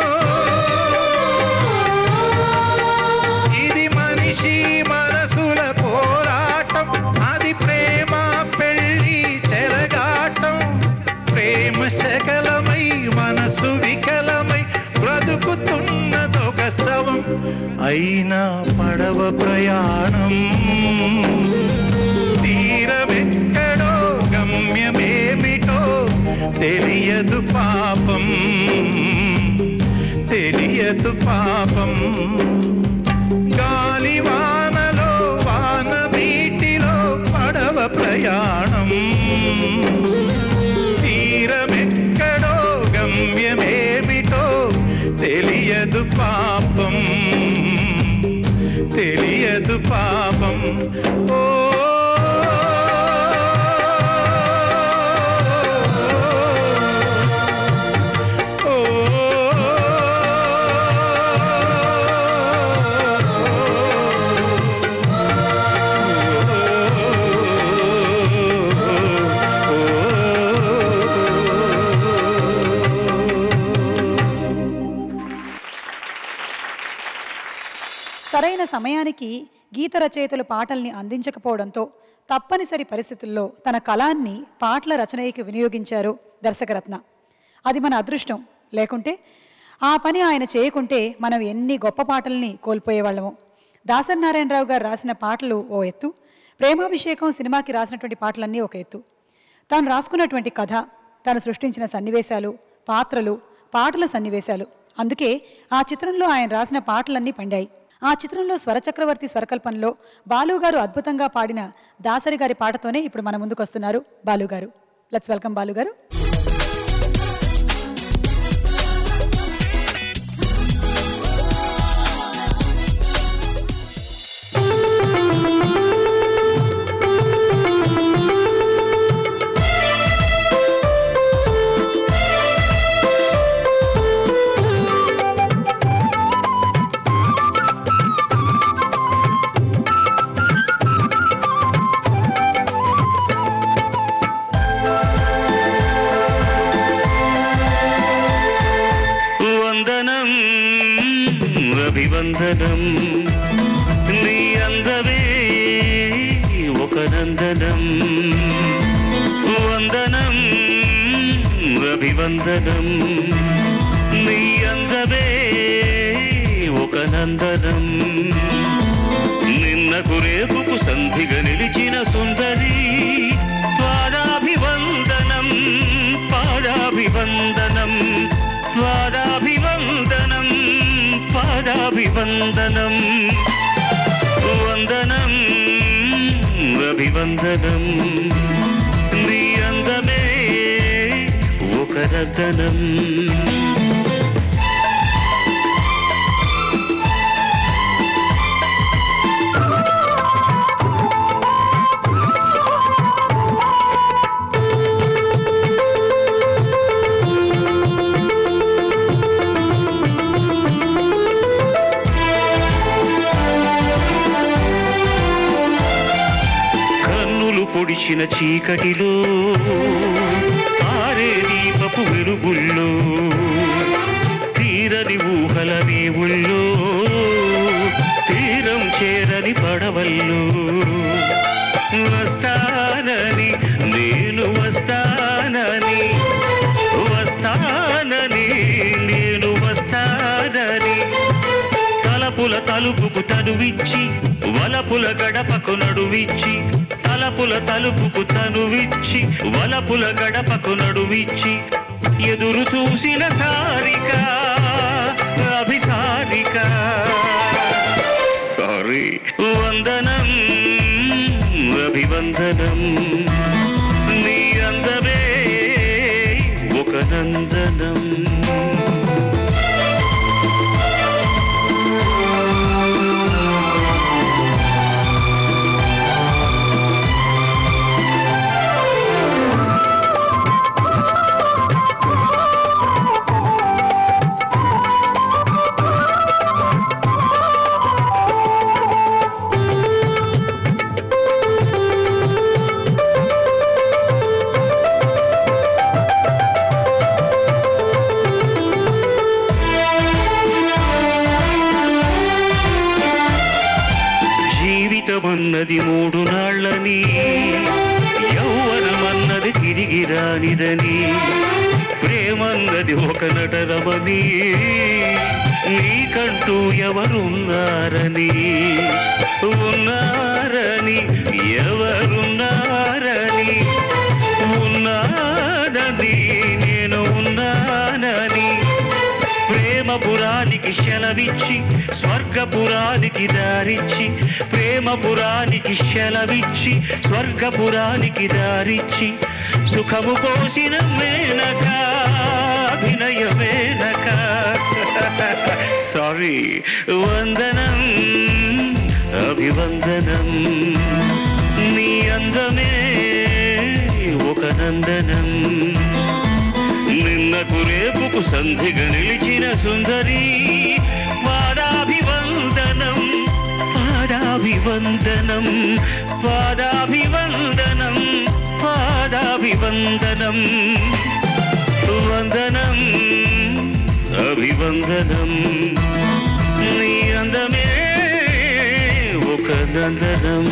ఇది మనిషి మనసుల పోరాటం అది ప్రేమ పెళ్ళి చెలగాటం ప్రేమ శకలమై మనసు వికలమై బ్రతుకుతున్నదొక శవం అయినా పడవ ప్రయాణం తీరమెక్కడో గమ్యమేమిటో తెలియదు పాపం తెలియదు పాపం గాలి వానలో వాన నీటిలో పడవ ప్రయాణం తీరమెక్కడో గమ్యమేమిటో తెలియదు పాపం తెలియదు పాపం ఓ సరైన సమయానికి గీత రచయితలు పాటల్ని అందించకపోవడంతో తప్పనిసరి పరిస్థితుల్లో తన కళాన్ని పాటల రచనకి వినియోగించారు దర్శకరత్న అది మన అదృష్టం లేకుంటే ఆ పని ఆయన చేయకుంటే మనం ఎన్ని గొప్ప పాటల్ని కోల్పోయేవాళ్ళము దాసరి నారాయణరావు గారు రాసిన పాటలు ఓ ఎత్తు ప్రేమాభిషేకం సినిమాకి రాసినటువంటి పాటలన్నీ ఒక ఎత్తు తాను రాసుకున్నటువంటి కథ తాను సృష్టించిన సన్నివేశాలు పాత్రలు పాటల సన్నివేశాలు అందుకే ఆ చిత్రంలో ఆయన రాసిన పాటలన్నీ పండాయి ఆ చిత్రంలో స్వరచక్రవర్తి స్వరకల్పంలో బాలుగారు అద్భుతంగా పాడిన దాసరి గారి పాటతోనే ఇప్పుడు మన ముందుకు వస్తున్నారు బాలుగారు లెట్స్ వెల్కమ్ బాలుగారు వందనం అభివందనం నీ అందమే ఒక నందనం వందనం అభివందనం నీ అందమే ఒక నందనం నిన్నకు రేపుకు సంధిగా నిలిచిన సుందరి పాదాభివందనం పాదాభివందనం పాదాభివందనం పాదాభివందనం వందనం అభివందనం నీ అందమే రద్దనం కన్నులు పొడిచిన చీకటిలో ఆరే దీపపు వెలుగుల్లో తీరని ఊహల దేవుల్లో తీరం చేరని పడవల్లో వస్తానని నేను వస్తానని వస్తానని నేను వస్తానని తలపుల తలుపుకు తనువిచ్చి వలపుల గడపకు నడువిచ్చి తలపుల తలుపుకు తనువిచ్చి వలపుల గడపకు నడువిచ్చి ఎదురు చూసిన సారిక అభిసారిక సారీ వందనం అభివందనం నీ అందమే ఒక నందనం జీవితమన్నది మూడు నాళ్ళని యౌవనమన్నది తిరిగి రానిదని ప్రేమన్నది ఒక నటరమని నీకంటూ ఎవరున్నారని ఉన్నారని ఎవరున్నారని ఉన్నానని నేను ఉన్నానని ప్రేమపురానికి శలవిచ్చి స్వర్గపురానికి దారిచ్చి ప్రేమపురానికి శలవిచ్చి స్వర్గపురానికి దారిచ్చి సుఖము పోసిన మేనక అభినయ మేనక సారీ వందనం అభివందనం నీ అందమే ఒక నందనం నిన్నకు రేపుకు సంధిగా నిలిచిన సుందరి పాదాభివందనం పాదాభివందనం పాదాభివందనం పాదాభివందనం వందనం అభివందనం నీ అందమే ఒక నందనం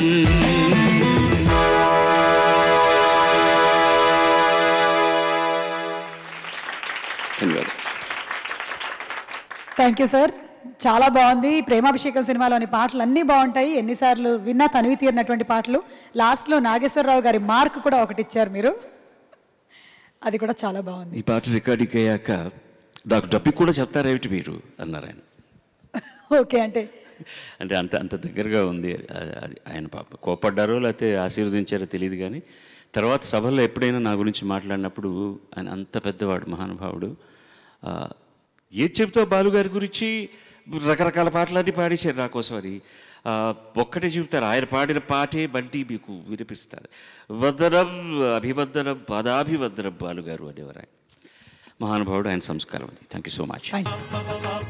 ధన్యవాదాలు థ్యాంక్ యూ సార్ చాలా బాగుంది ప్రేమాభిషేకం సినిమాలోని పాటలు అన్నీ బాగుంటాయి ఎన్నిసార్లు విన్నా తనివి తీరినటువంటి పాటలు లాస్ట్లో నాగేశ్వరరావు గారి మార్క్ కూడా ఒకటి ఇచ్చారు మీరు అది కూడా చాలా బాగుంది ఈ పాట రికార్డింగ్ అయ్యాక నాకు డబ్బి కూడా చెప్తారేమిటి మీరు అన్నారు ఆయన ఓకే అంటే అంటే అంత అంత దగ్గరగా ఉంది అది- అది ఆయన పాప కోపడ్డారో లేకపోతే ఆశీర్వదించారో తెలియదు కానీ తర్వాత సభల్లో ఎప్పుడైనా నా గురించి మాట్లాడినప్పుడు ఆయన అంత పెద్దవాడు మహానుభావుడు ఆ, ఏది చెబుతావు బాలుగారి గురించి రకరకాల పాటలన్నీ పాడేశారు నా కోసం అది ఆ, ఒక్కటే చెబుతారు ఆయన పాడిన పాటే బంటి మీకు వినిపిస్తారు వందనం అభివందనం పదాభివందనం బాలుగారు అనేవారు ఆయన మహానుభావుడు ఆయన సంస్కారం అది thank you so much thank you